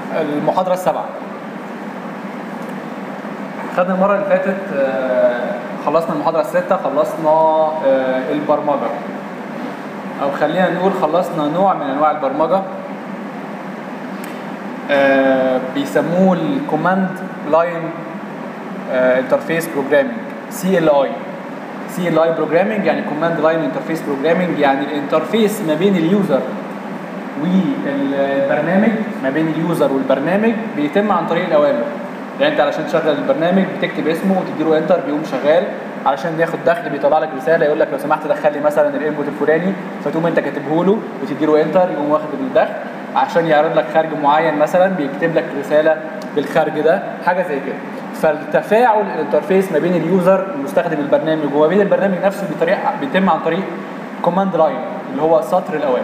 المحاضره السابعه خدنا المره اللي فاتت آه، خلصنا المحاضره السادسه خلصنا آه، البرمجه او خلينا نقول خلصنا نوع من انواع البرمجه آه، بيسموه الكوماند لاين انترفيس بروجرامينج سي ال اي سي ال اي بروجرامينج يعني كوماند لاين انترفيس بروجرامينج يعني الانترفيس ما بين اليوزر والبرنامج ما بين اليوزر والبرنامج بيتم عن طريق الاوامر يعني انت علشان تشغل البرنامج بتكتب اسمه وتديله انتر بيقوم شغال علشان ياخد دخل بيطلع لك رساله يقول لك لو سمحت دخل لي مثلا الانبوت الفلاني فتقوم انت كاتبه له وتديله انتر يقوم واخد الدخل عشان يعرض لك خارج معين مثلا بيكتب لك رساله بالخارج ده حاجه زي كده فالتفاعل الانترفيس ما بين اليوزر المستخدم البرنامج وما بين البرنامج نفسه بطريقه بيتم عن طريق كوماند لاين اللي هو سطر الاوامر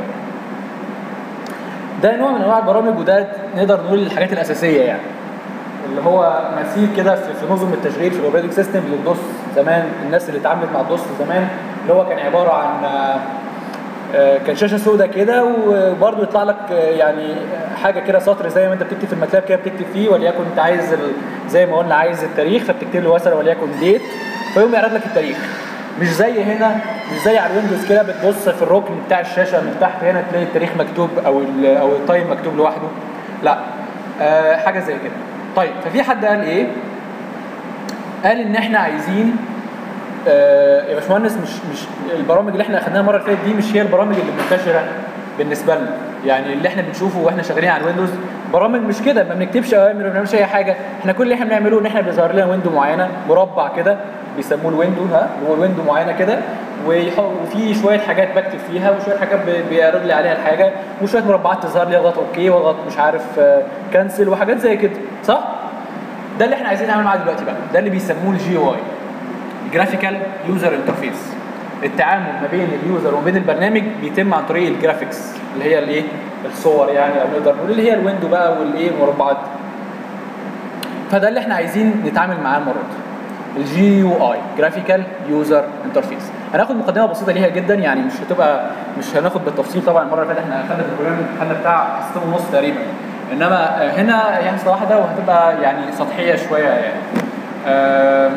ده نوع من انواع البرامج وده نقدر نقول الحاجات الاساسيه يعني اللي هو مثيل كده في, في نظم التشغيل في الاوبريتنج سيستم للدوس زمان الناس اللي اتعاملت مع الدوس زمان اللي هو كان عباره عن آه، آه، كان شاشه سوداء كده وبرده يطلع لك آه، يعني حاجه كده سطر زي ما انت بتكتب في الماتلاب كده بتكتب فيه وليكن انت عايز ال- زي ما قلنا عايز التاريخ فبتكتب له مثلا وليكن ديت فيقوم يعرض لك التاريخ مش زي هنا مش زي على الويندوز كده بتبص في الركن بتاع الشاشه من تحت هنا تلاقي التاريخ مكتوب او ال او التايم مكتوب لوحده لا آه حاجه زي كده طيب ففي حد قال ايه قال ان احنا عايزين آه يا باشمهندس مش مش البرامج اللي احنا اخدناها المره اللي فاتت دي مش هي البرامج اللي منتشره بالنسبه لنا يعني اللي احنا بنشوفه واحنا شغالين على الويندوز برامج مش كده ما بنكتبش اوامر ما بنعملش اي حاجه احنا كل اللي احنا بنعمله ان احنا بيظهر لنا ويندو معينه مربع كده بيسموه الويندو ها هو ويندو معينه كده ويح- وفي شويه حاجات بكتب فيها وشويه حاجات بي- بيعرض لي عليها الحاجه وشويه مربعات تظهر لي اضغط اوكي واضغط مش عارف كنسل وحاجات زي كده صح؟ ده اللي احنا عايزين نعمل معاه دلوقتي بقى ده اللي بيسموه الجي او اي جرافيكال يوزر انترفيس التعامل ما بين اليوزر وما بين البرنامج بيتم عن طريق الجرافيكس اللي هي الايه الصور يعني او نقدر نقول اللي هي الويندو بقى والايه المربعات فده اللي احنا عايزين نتعامل معاه المره دي الجي يو اي جرافيكال يوزر انترفيس هناخد مقدمه بسيطه ليها جدا يعني مش هتبقى مش هناخد بالتفصيل طبعا المره اللي فاتت احنا اخدنا في البروجرام خدنا بتاع حصتين ونص تقريبا انما آه، هنا هي حصه واحده وهتبقى يعني سطحيه شويه يعني آم،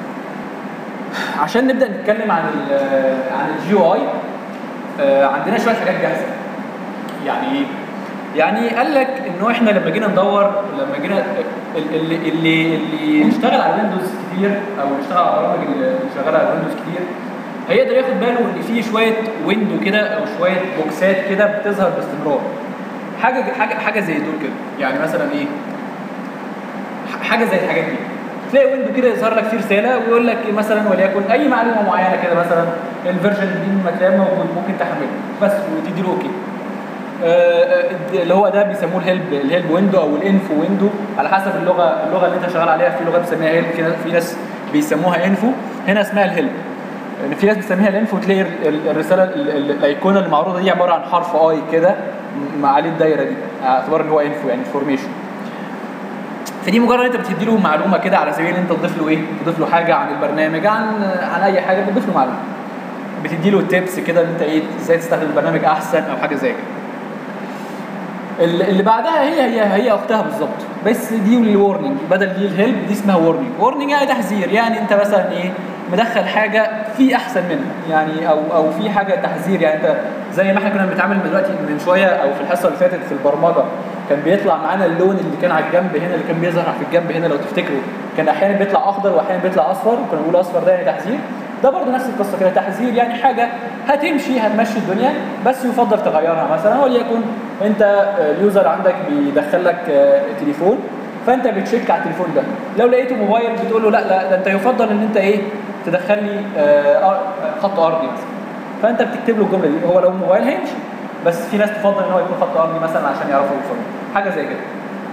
عشان نبدا نتكلم عن ال عن الجي او اي عندنا شويه حاجات جاهزه يعني ايه يعني قال لك انه احنا لما جينا ندور لما جينا ال- اللي اللي اللي اشتغل على ويندوز كتير او اللي اشتغل على البرامج اللي شغاله على ويندوز كتير هيقدر ياخد باله ان في شويه ويندو كده او شويه بوكسات كده بتظهر باستمرار حاجه حاجه حاجه زي دول كده يعني مثلا ايه ح- حاجه زي الحاجات دي تلاقي ويندو كده يظهر لك فيه رساله ويقول لك إيه مثلا وليكن اي معلومه معينه كده مثلا الفيرجن دي من مكان موجود ممكن تحمله بس وتدي له اوكي آه، آه، اللي هو ده بيسموه الهيلب الهيلب ويندو او الانفو ويندو على حسب اللغه اللغه اللي انت شغال عليها في لغات بتسميها هيلب في ناس- في ناس بيسموها انفو هنا اسمها الهيلب يعني في ناس بتسميها الانفو تلاقي ال- ال- الرساله ال- ال- الايقونه اللي معروضه دي عباره عن حرف اي كده م- عليه الدايره دي اعتبار ان هو انفو يعني انفورميشن فدي مجرد انت بتدي له معلومه كده على سبيل ان انت تضيف له ايه؟ تضيف له حاجه عن البرنامج عن عن اي حاجه بتضيف له معلومه. بتدي له تيبس كده ان انت ايه ازاي تستخدم البرنامج احسن او حاجه زي كده. ال- اللي بعدها هي هي هي اختها بالظبط بس دي الورنينج بدل دي الهيلب دي اسمها ورنينج ورنينج يعني تحذير يعني انت مثلا ايه مدخل حاجه في احسن منها يعني او او في حاجه تحذير يعني انت زي ما احنا كنا بنتعامل دلوقتي من شويه او في الحصه اللي فاتت في البرمجه كان بيطلع معانا اللون اللي كان على الجنب هنا اللي كان بيظهر في الجنب هنا لو تفتكروا كان احيانا بيطلع اخضر واحيانا بيطلع اصفر وكنا بنقول اصفر ده يعني تحذير ده برضه نفس القصه كده تحذير يعني حاجه هتمشي هتمشي الدنيا بس يفضل تغيرها مثلا وليكن انت آه، اليوزر عندك بيدخل لك آه، تليفون فانت بتشيك على التليفون ده لو لقيته موبايل بتقول له لا لا ده انت يفضل ان انت ايه تدخل لي آه، أر- خط ارضي مثلا فانت بتكتب له الجمله دي هو لو موبايل هيمشي بس في ناس تفضل ان هو يكون خط ارضي مثلا عشان يعرفوا يوصلوا حاجه زي كده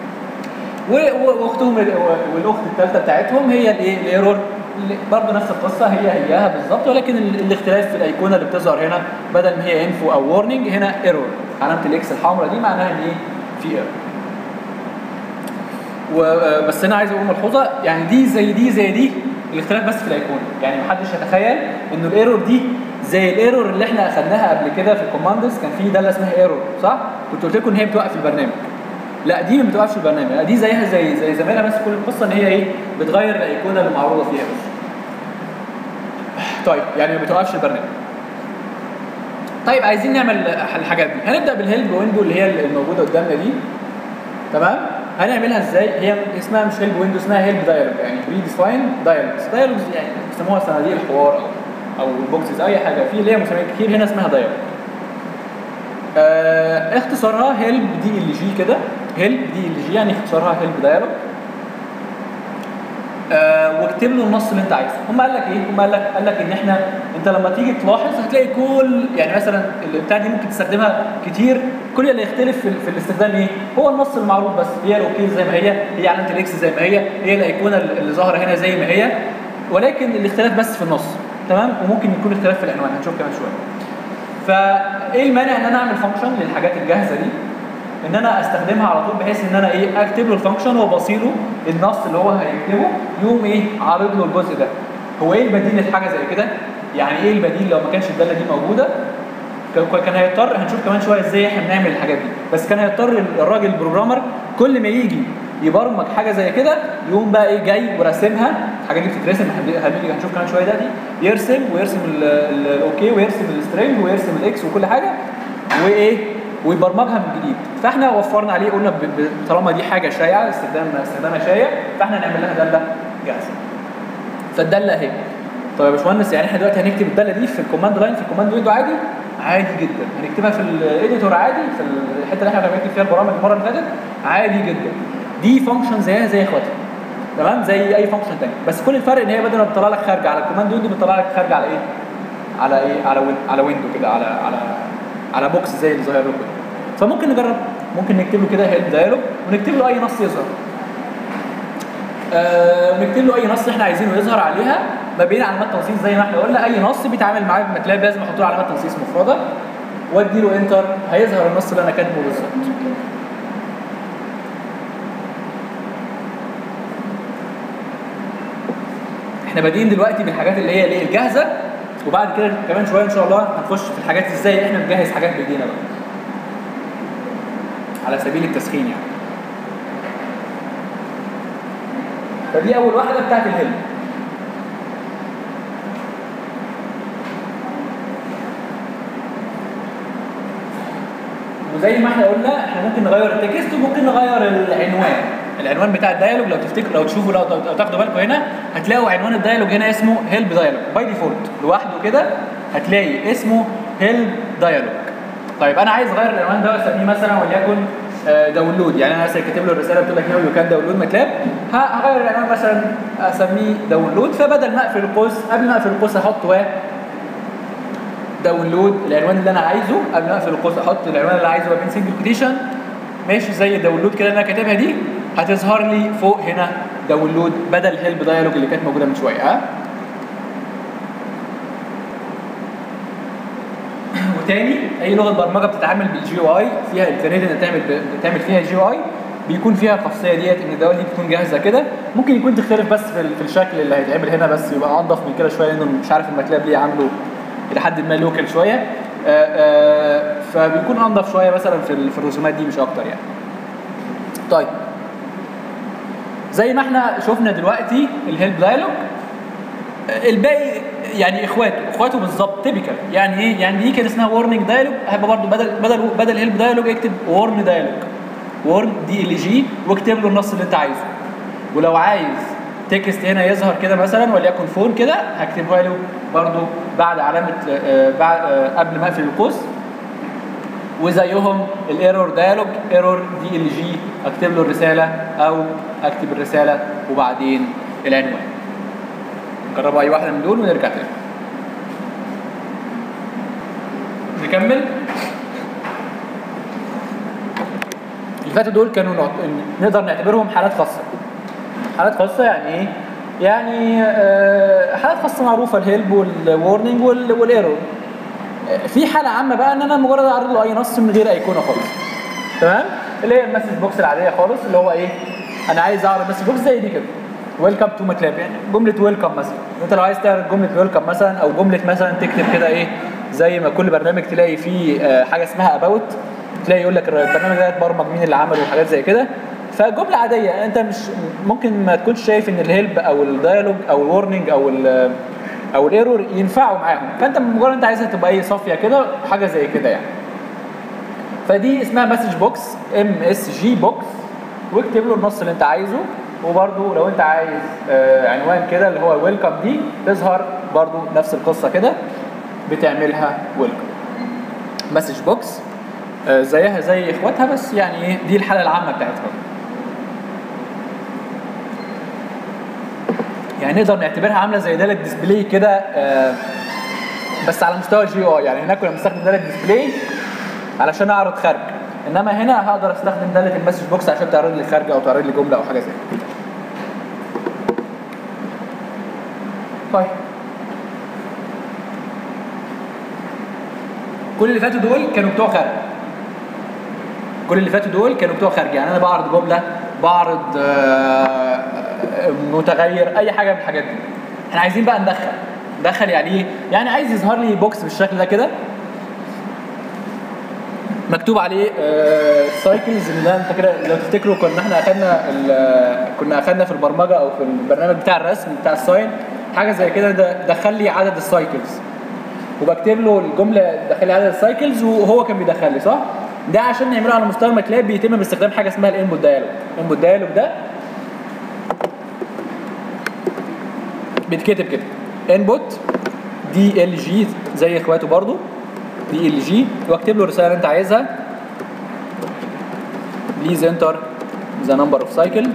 و- و- واختهم ال- و- والاخت الثالثه بتاعتهم هي الايه الايرور اللي برضه نفس القصه هي هياها بالظبط ولكن ال- الاختلاف في الايقونه اللي بتظهر هنا بدل ما هي انفو او وورنينج هنا ايرور علامه الاكس الحمراء دي معناها ان ايه في ايرور وبس انا عايز اقول ملحوظه يعني دي زي دي زي دي الاختلاف بس في الايقونه يعني محدش يتخيل انه الايرور دي زي الايرور اللي احنا اخدناها قبل كده في الكوماندز كان في داله اسمها ايرور صح؟ كنت قلت لكم ان هي بتوقف البرنامج لا دي ما بتوقفش البرنامج لا دي زيها زي زي زميلها بس كل القصه ان هي ايه بتغير الايقونه اللي معروضه فيها بس طيب يعني ما بتوقفش البرنامج طيب عايزين نعمل الحاجات دي هنبدا بالهيلب ويندو اللي هي الموجوده قدامنا دي تمام هنعملها ازاي هي اسمها مش هيلب ويندو اسمها هيلب دايلوج يعني بري ديفاين دايلوجز دايلوجز يعني بيسموها صناديق الحوار او او البوكسز اي حاجه في اللي هي مسميات كتير هنا اسمها دايلوج آه اختصارها هيلب دي ال جي كده هيلب دي ال جي يعني اختصارها هيلب دايلوج آه واكتب له النص اللي انت عايزه هم قال لك ايه هم قال لك قال لك ان احنا انت لما تيجي تلاحظ هتلاقي كل يعني مثلا البتاع دي ممكن تستخدمها كتير كل اللي يختلف في, في الاستخدام ايه هو النص المعروف بس هي الاوكي زي ما هي هي علامه الاكس زي ما هي هي الايقونه اللي ظاهره هنا زي ما هي ولكن الاختلاف بس في النص تمام وممكن يكون اختلاف في العنوان هنشوف كمان شويه فايه المانع ان انا اعمل فانكشن للحاجات الجاهزه دي ان انا استخدمها على طول بحيث ان انا ايه اكتب له الفانكشن وبصيله النص اللي هو هيكتبه يقوم ايه عارض له الجزء ده هو ايه البديل لحاجه زي كده يعني ايه البديل لو ما كانش الداله دي موجوده كان- كان هيضطر هنشوف كمان شويه ازاي احنا بنعمل الحاجات دي بس كان هيضطر الراجل البروجرامر كل ما يجي يبرمج حاجه زي كده يقوم بقى ايه جاي وراسمها الحاجات دي بتترسم هنبي- هنيجي هنشوف كمان شويه دلوقتي يرسم ويرسم ال- ال- الاوكي ويرسم السترنج ويرسم الاكس وكل حاجه وايه ويبرمجها من جديد فاحنا وفرنا عليه قلنا ب- ب- طالما دي حاجه شائعه استخدام استخدامها شائع فاحنا نعمل لها داله جاهزه فالداله اهي طب يا باشمهندس يعني احنا دلوقتي هنكتب الداله دي في الكوماند لاين في الكوماند ويندو عادي عادي جدا هنكتبها في الايديتور عادي في الحته اللي احنا كنا بنكتب فيها البرامج المره اللي فاتت عادي جدا دي فانكشن زيها زي اخواتها تمام زي اي فانكشن تاني بس كل الفرق ان هي بدل ما بتطلع لك خارجه على الكوماند ويندو بتطلع لك خارجه على ايه على ايه على وين على ويندو كده على على على بوكس زي اللي ظاهر لكم ده. فممكن نجرب ممكن نكتب له كده هيلب دايلوج ونكتب له اي نص يظهر آه ونكتب له اي نص احنا عايزينه يظهر عليها ما بين علامات تنصيص زي ما احنا قلنا اي نص بيتعامل معاه بماتلاب لازم احط له علامات تنصيص مفرده وادي له انتر هيظهر النص اللي انا كاتبه بالظبط احنا بادئين دلوقتي بالحاجات اللي هي الايه الجاهزه وبعد كده كمان شويه ان شاء الله هنخش في الحاجات ازاي احنا نجهز حاجات بايدينا بقى على سبيل التسخين يعني فدي اول واحده بتاعت الهيلب وزي ما احنا قلنا احنا ممكن نغير التكست وممكن نغير العنوان العنوان بتاع الديالوج لو تفتكروا لو تشوفوا لو, لو تاخدوا بالكم هنا هتلاقوا عنوان الديالوج هنا اسمه هيلب ديالوج باي ديفولت لوحده كده هتلاقي اسمه هيلب ديالوج طيب انا عايز اغير العنوان ده واسميه مثلا وليكن داونلود يعني انا مثلا كاتب له الرساله بتقول لك هنا يو كان داونلود ماتلاب هغير العنوان مثلا اسميه داونلود فبدل ما اقفل القوس قبل ما اقفل القوس احط و داونلود العنوان اللي انا عايزه قبل ما اقفل القوس احط العنوان اللي عايزه ما بين سنجل كوتيشن ماشي زي الداونلود كده اللي انا كاتبها دي هتظهر لي فوق هنا داونلود بدل هيلب دايلوج اللي كانت موجوده من شويه ها وتاني اي لغه برمجه بتتعامل بالجي او اي فيها امكانيه انك تعمل تعمل فيها جي او اي بيكون فيها الخاصيه ديت ان الدوال دي بتكون جاهزه كده ممكن يكون تختلف بس في, في الشكل اللي هيتعمل هنا بس يبقى انضف من كده شويه لانه مش عارف الماتلاب ليه عامله الى حد ما لوكال شويه آآ آآ فبيكون انضف شويه مثلا في في الرسومات دي مش اكتر يعني طيب زي ما احنا شفنا دلوقتي الهيلب دايلوج الباقي يعني اخواته اخواته بالظبط تيبيكال يعني ايه يعني دي كان اسمها وورنينج دايلوج هيبقى برضه بدل بدل بدل هيلب دايلوج اكتب وورن دايلوج وورن دي ال جي واكتب له النص اللي انت عايزه ولو عايز تكست هنا يظهر كده مثلا وليكن فون كده هكتبها له برضه بعد علامه آه بعد آه قبل ما اقفل القوس وزيهم الايرور دايلوج ايرور دي ال جي اكتب له الرساله او اكتب الرساله وبعدين العنوان نجربوا اي واحده من دول ونرجع تاني نكمل اللي فاتوا دول كانوا نعت... نقدر نعتبرهم حالات خاصه حالات خاصه يعني ايه يعني آه حالات خاصه معروفه الهيلب والورنينج والايرور في حاله عامه بقى ان انا مجرد اعرض له اي نص من غير ايقونه خالص تمام اللي هي المسج بوكس العاديه خالص اللي هو ايه انا عايز اعرض مسج بوكس زي دي كده ويلكم تو ماتلاب يعني جمله ويلكم مثلا انت لو عايز تعرض جمله ويلكم مثلا او جمله مثلا تكتب كده ايه زي ما كل برنامج تلاقي فيه آه حاجه اسمها اباوت تلاقي يقول لك البرنامج ده اتبرمج مين اللي عمله وحاجات زي كده فجمله عاديه انت مش ممكن ما تكونش شايف ان الهيلب او الديالوج او الورنينج او ال او الايرور ينفعوا معاهم فانت مجرد انت عايزها تبقى ايه صافيه كده حاجه زي كده يعني فدي اسمها مسج بوكس ام اس جي بوكس واكتب له النص اللي انت عايزه وبرده لو انت عايز آه عنوان كده اللي هو ويلكم دي تظهر برده نفس القصه كده بتعملها ويلكم مسج بوكس آه زيها زي اخواتها بس يعني ايه دي الحاله العامه بتاعتها يعني نقدر نعتبرها عامله زي داله ديسبلاي كده آه بس على مستوى الجي او يعني هناك كنا بنستخدم داله ديسبلاي علشان اعرض خارج انما هنا هقدر استخدم داله المسج بوكس عشان تعرض لي خارج او تعرض لي جمله او حاجه زي كده طيب كل اللي فاتوا دول كانوا بتوع خارج كل اللي فاتوا دول كانوا بتوع خارج يعني انا بعرض جمله بعرض آه متغير اي حاجه من الحاجات دي احنا عايزين بقى ندخل ندخل يعني ايه يعني عايز يظهر لي بوكس بالشكل ده كده مكتوب عليه سايكلز ان ده انت كده لو تفتكروا كنا احنا اخدنا كنا اخدنا في البرمجه او في البرنامج بتاع الرسم بتاع الساين حاجه زي كده ده دخل لي عدد السايكلز وبكتب له الجمله دخل لي عدد السايكلز وهو كان بيدخل لي صح؟ ده عشان نعمله على مستوى الماتلاب بيتم باستخدام حاجه اسمها الانبوت دايلوج الانبوت دايلوج ده بيتكتب كده انبوت دي ال جي زي اخواته برضو دي ال جي واكتب له الرساله اللي انت عايزها بليز انتر ذا نمبر اوف سايكل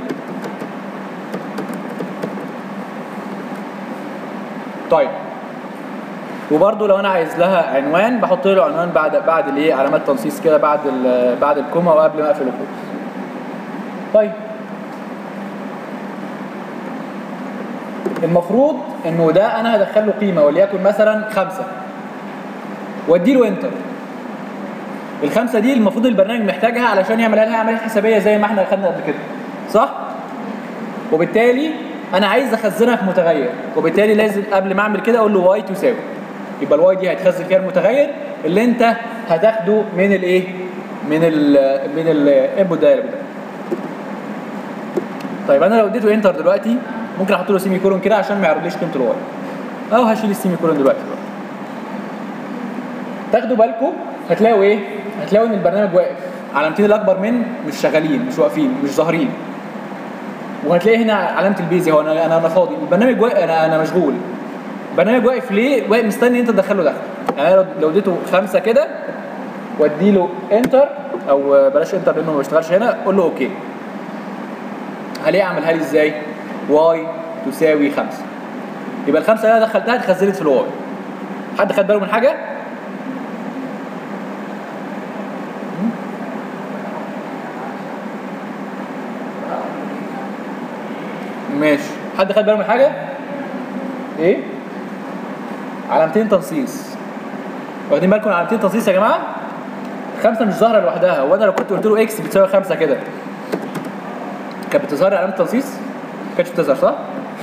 طيب وبرده لو انا عايز لها عنوان بحط له عنوان بعد بعد الايه علامات تنصيص كده بعد بعد الكوما وقبل ما اقفل القوس طيب المفروض انه ده انا هدخل له قيمه وليكن مثلا خمسه وادي له انتر الخمسه دي المفروض البرنامج محتاجها علشان يعمل لها عمليه حسابيه زي ما احنا اخدنا قبل كده صح وبالتالي انا عايز اخزنها في متغير وبالتالي لازم قبل ما اعمل كده اقول له واي تساوي يبقى الواي دي هيتخزن فيها المتغير اللي انت هتاخده من الايه من ال من الانبوت دايلوج ده طيب انا لو اديته انتر دلوقتي ممكن احط له سيمي كولون كده عشان ما يعرضليش قيمه الواي او هشيل السيمي كولون دلوقتي بقى. تاخدوا بالكم هتلاقوا ايه هتلاقوا ان البرنامج واقف علامتين الاكبر من مش شغالين مش واقفين مش ظاهرين وهتلاقي هنا علامه البيزي هو انا انا انا فاضي البرنامج واقف انا انا مشغول البرنامج واقف ليه واقف مستني انت تدخله دخل يعني انا لو اديته خمسه كده وادي له انتر او بلاش انتر لانه ما بيشتغلش هنا قول له اوكي هلاقيه اعملها لي ازاي واي تساوي خمسة يبقى الخمسه اللي انا دخلتها اتخزنت في الواي حد خد باله من حاجه ماشي حد خد باله من حاجه ايه علامتين تنصيص واخدين بالكم من علامتين تنصيص يا جماعه خمسه مش ظاهره لوحدها وانا لو كنت قلت له اكس بتساوي خمسه كده كانت بتظهر لي علامه التنصيص ما كانتش بتظهر صح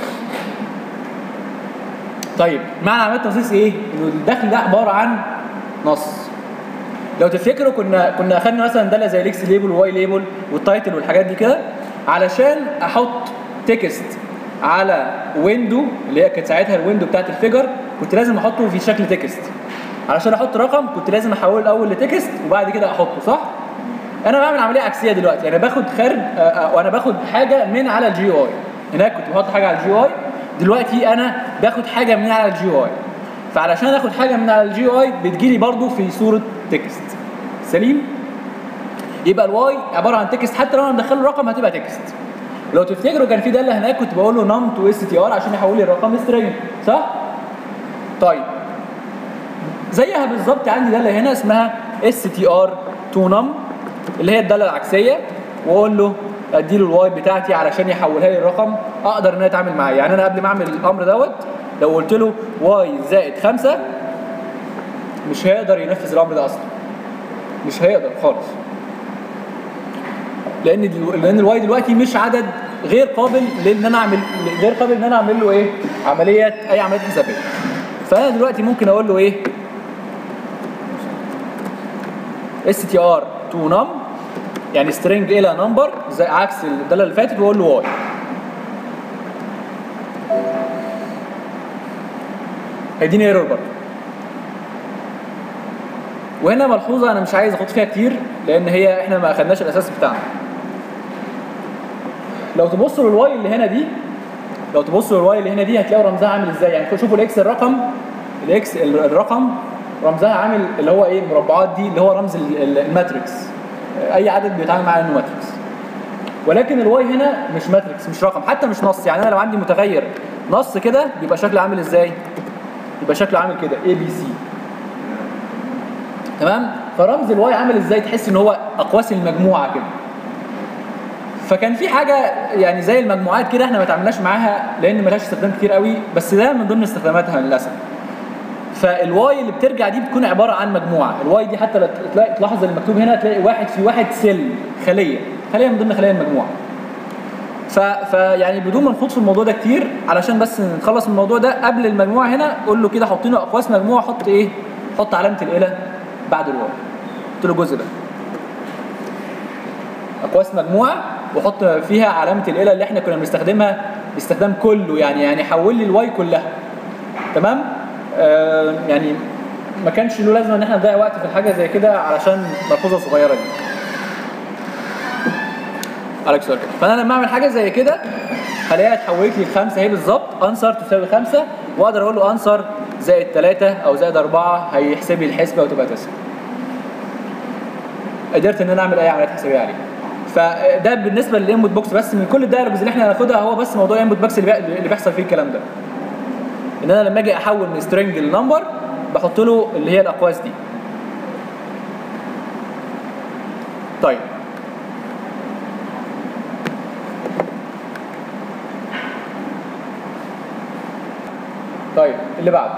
طيب معنى علامات التنصيص ايه انه الدخل ده عباره عن نص لو تفتكروا كنا كنا اخدنا مثلا داله زي الاكس ليبل والواي ليبل والتايتل والحاجات دي كده علشان احط تكست على ويندو اللي هي كانت ساعتها الويندو بتاعت الفيجر كنت لازم احطه في شكل تكست علشان احط رقم كنت لازم احوله الاول لتكست وبعد كده احطه صح انا بعمل عمليه عكسيه دلوقتي انا باخد خارج وانا باخد حاجه من على الجي اي هناك كنت بحط حاجه على الجي اي دلوقتي انا باخد حاجه من على الجي اي فعلشان اخد حاجه من على الجي اي بتجيلي برضو في صوره تكست سليم يبقى الواي عباره عن تكست حتى لو انا مدخله رقم هتبقى تكست لو تفتكروا كان في داله هناك كنت بقول له نم تو اس تي ار عشان يحول لي الرقم سترينج صح طيب زيها بالظبط عندي داله هنا اسمها اس تي ار تو نم اللي هي الداله العكسيه واقول له ادي له الواي بتاعتي علشان يحولها لي الرقم اقدر ان انا اتعامل معاه يعني انا قبل ما اعمل الامر دوت لو قلت له واي زائد خمسة مش هيقدر ينفذ الامر ده اصلا مش هيقدر خالص لان دل... لان الواي دلوقتي مش عدد غير قابل لان انا اعمل غير قابل ان انا اعمل له ايه عمليات اي عمليات حسابيه فانا دلوقتي ممكن اقول له ايه اس تي ار تو نم يعني سترينج الى نمبر زي عكس الداله اللي فاتت واقول له واي هيديني ايرور برضه وهنا ملحوظه انا مش عايز اخد فيها كتير لان هي احنا ما اخدناش الاساس بتاعنا لو تبصوا للواي اللي هنا دي لو تبصوا للواي اللي هنا دي هتلاقوا رمزها عامل ازاي يعني شوفوا الاكس الرقم الاكس الرقم رمزها عامل اللي هو ايه المربعات دي اللي هو رمز ال- ال- الماتريكس اي عدد بيتعامل معاه انه ماتريكس ولكن الواي هنا مش ماتريكس مش رقم حتى مش نص يعني انا لو عندي متغير نص كده بيبقى شكله عامل ازاي يبقى شكله عامل كده اي بي سي تمام فرمز الواي عامل ازاي تحس ان هو اقواس المجموعه كده فكان في حاجه يعني زي المجموعات كده احنا ما تعاملناش معاها لان ملهاش استخدام كتير قوي بس ده من ضمن استخداماتها للاسف فالواي اللي بترجع دي بتكون عباره عن مجموعه الواي دي حتى لو تلاقي تلاحظ المكتوب هنا تلاقي واحد في واحد سيل خليه خليه من ضمن خلايا المجموعه ف... فيعني بدون ما نخوض في الموضوع ده كتير علشان بس نخلص من الموضوع ده قبل المجموعه هنا قول له كده حط لنا اقواس مجموعه حط ايه حط علامه الاله بعد الواو قلت له الجزء ده اقواس مجموعه وحط فيها علامه الاله اللي احنا كنا بنستخدمها باستخدام كله يعني يعني حول لي الواي كلها تمام آه يعني ما كانش له لازمه ان احنا نضيع وقت في الحاجه زي كده علشان ملحوظه صغيره دي عليك سؤال كده فانا لما اعمل حاجه زي كده هلاقيها اتحولت لي الخمسه اهي بالظبط انسر تساوي خمسه واقدر اقول له انسر زائد ثلاثه او زائد اربعه هيحسب لي الحسبه وتبقى تسعه قدرت ان انا اعمل اي عمليات حسابيه عليه فده بالنسبه للانبوت بوكس بس من كل الدايلوجز اللي احنا هناخدها هو بس موضوع الانبوت بوكس اللي, بي- اللي بيحصل فيه الكلام ده ان انا لما اجي احول من سترينج لنمبر بحط له اللي هي الاقواس دي طيب طيب اللي بعده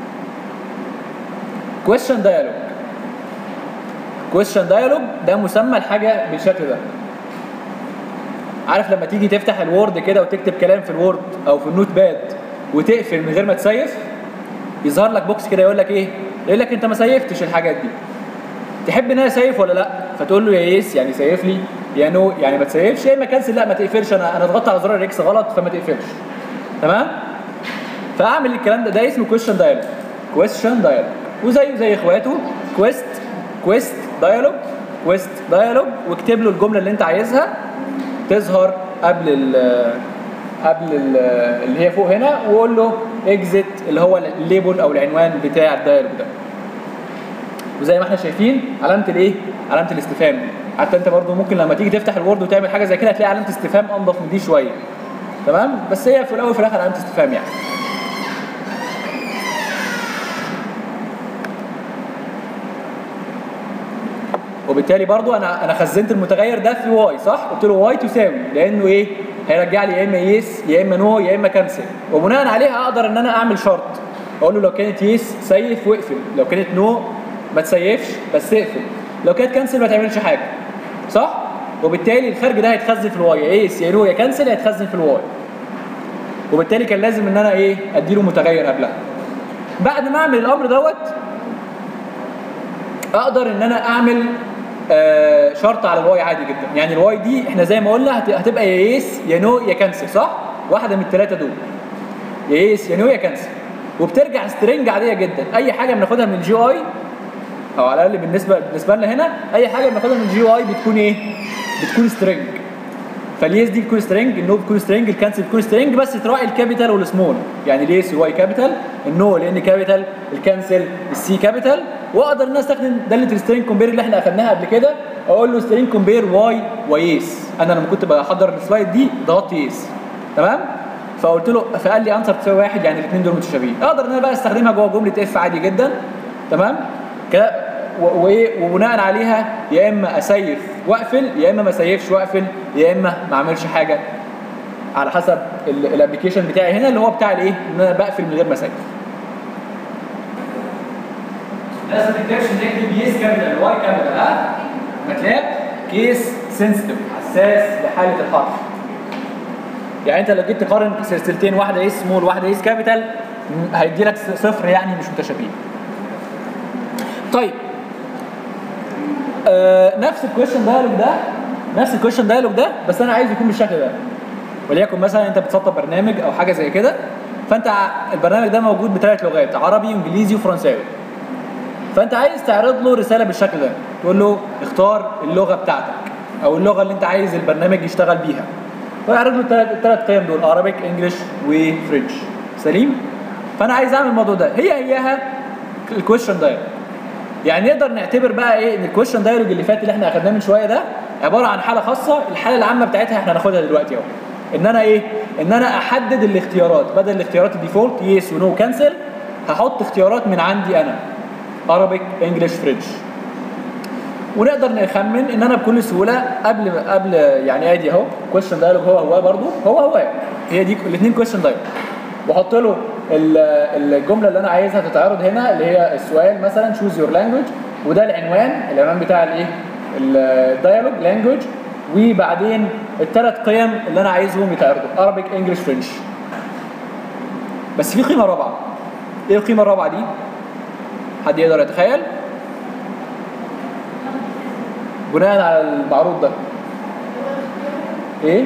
question dialogue question dialogue ده مسمى الحاجه بالشكل ده عارف لما تيجي تفتح الوورد كده وتكتب كلام في الوورد او في النوت باد وتقفل من غير ما تسيف يظهر لك بوكس كده يقول لك ايه يقول لك انت ما سيفتش الحاجات دي تحب ان انا اسيف ولا لا فتقول له يا يس يعني سيف لي يا نو يعني ما تسيفش يا اما كنسل لا ما تقفلش انا انا ضغطت على زرار الاكس غلط فما تقفلش تمام فاعمل الكلام ده ده اسمه كويشن دايلوج كويشن دايلوج وزيه زي اخواته كويست كويست دايلوج كويست دايلوج واكتب له الجمله اللي انت عايزها تظهر قبل ال قبل ال اللي هي فوق هنا وقول له اكزit اللي هو الليبل او العنوان بتاع الدايلوج ده وزي ما احنا شايفين علامه الايه علامه الاستفهام دي حتى انت برضو ممكن لما تيجي تفتح الوورد وتعمل حاجه زي كده هتلاقي علامه استفهام انضف من دي شويه تمام بس هي في الاول وفي الاخر علامه استفهام يعني وبالتالي برضو انا انا خزنت المتغير ده في واي صح قلت له واي تساوي لانه ايه هيرجع لي يا اما يس يا اما نو يا اما كانسل وبناء عليها اقدر ان انا اعمل شرط اقول له لو كانت يس سيف واقفل لو كانت نو ما تسيفش بس اقفل لو كانت كانسل ما تعملش حاجه صح وبالتالي الخارج ده هيتخزن في الواي يا يس يا نو يا كانسل هيتخزن في الواي وبالتالي كان لازم ان انا ايه اديله متغير قبلها بعد ما اعمل الامر دوت اقدر ان انا اعمل آه شرط على الواي عادي جدا يعني الواي دي احنا زي ما قلنا هت- هتبقى يا يس يا نو يا كانسل صح واحده من الثلاثه دول يا يس يا نو يا كانسل وبترجع سترينج عاديه جدا اي حاجه بناخدها من الجي اي او على الاقل بالنسبه بالنسبه لنا هنا اي حاجه بناخدها من الجي اي بتكون ايه بتكون سترينج فاليس دي بتكون سترينج النو بتكون سترينج الكانسل بتكون سترينج بس تراعي الكابيتال والسمول يعني اليس واي كابيتال النو لان كابيتال الكانسل السي كابيتال واقدر ان انا استخدم داله السترينج كومبير اللي احنا اخدناها قبل كده اقول له سترينج كومبير واي ويس انا لما كنت بحضر السلايد دي ضغطت يس تمام فقلت له فقال لي انسر تساوي واحد يعني الاثنين دول متشابهين اقدر ان انا بقى استخدمها جوه جمله اف عادي جدا تمام كده و- وايه وبناء عليها يا اما اسيف واقفل يا اما ما اسيفش واقفل يا اما ما اعملش حاجه على حسب ال- الابلكيشن بتاعي هنا اللي هو بتاع الايه ان انا بقفل من غير ما اسيف لازم تكتبش نكتب يس كابيتال واي كابيتال ها ماتلاب كيس سنسيتيف حساس لحاله الحرف يعني انت لو جيت تقارن سلسلتين واحده اس سمول واحده اس كابيتال هيدي لك صفر يعني مش متشابهين طيب آه نفس الكويشن دايلوج ده نفس الكويشن دايلوج ده بس انا عايز يكون بالشكل ده وليكن مثلا انت بتسطب برنامج او حاجه زي كده فانت ع- البرنامج ده موجود بثلاث لغات عربي وانجليزي وفرنساوي فانت عايز تعرض له رساله بالشكل ده تقول له اختار اللغه بتاعتك او اللغه اللي انت عايز البرنامج يشتغل بيها ويعرض له الثلاث الثلاث قيم دول عربيك انجلش وفرنش سليم فانا عايز اعمل الموضوع ده هي هيها الكويشن دايلوج يعني نقدر نعتبر بقى ايه ان الكويشن دايلوج اللي فات اللي احنا اخدناه من شويه ده عباره عن حاله خاصه الحاله العامه بتاعتها احنا هناخدها دلوقتي اهو ان انا ايه ان انا احدد الاختيارات بدل الاختيارات الديفولت يس ونو كانسل هحط اختيارات من عندي انا Arabic انجلش فرنش ونقدر نخمن ان انا بكل سهوله قبل قبل يعني ادي اهو كويشن دايلوج هو هو برضه هو هو هي دي الاثنين كويشن دايلوج واحط له ال- الجمله اللي انا عايزها تتعرض هنا اللي هي السؤال مثلا choose your language وده العنوان العنوان بتاع الايه الدايلوج لانجوج وبعدين الثلاث قيم اللي انا عايزهم يتعرضوا Arabic انجلش فرنش بس في قيمه رابعه ايه القيمه الرابعه دي حد يقدر يتخيل بناء على المعروض ده ايه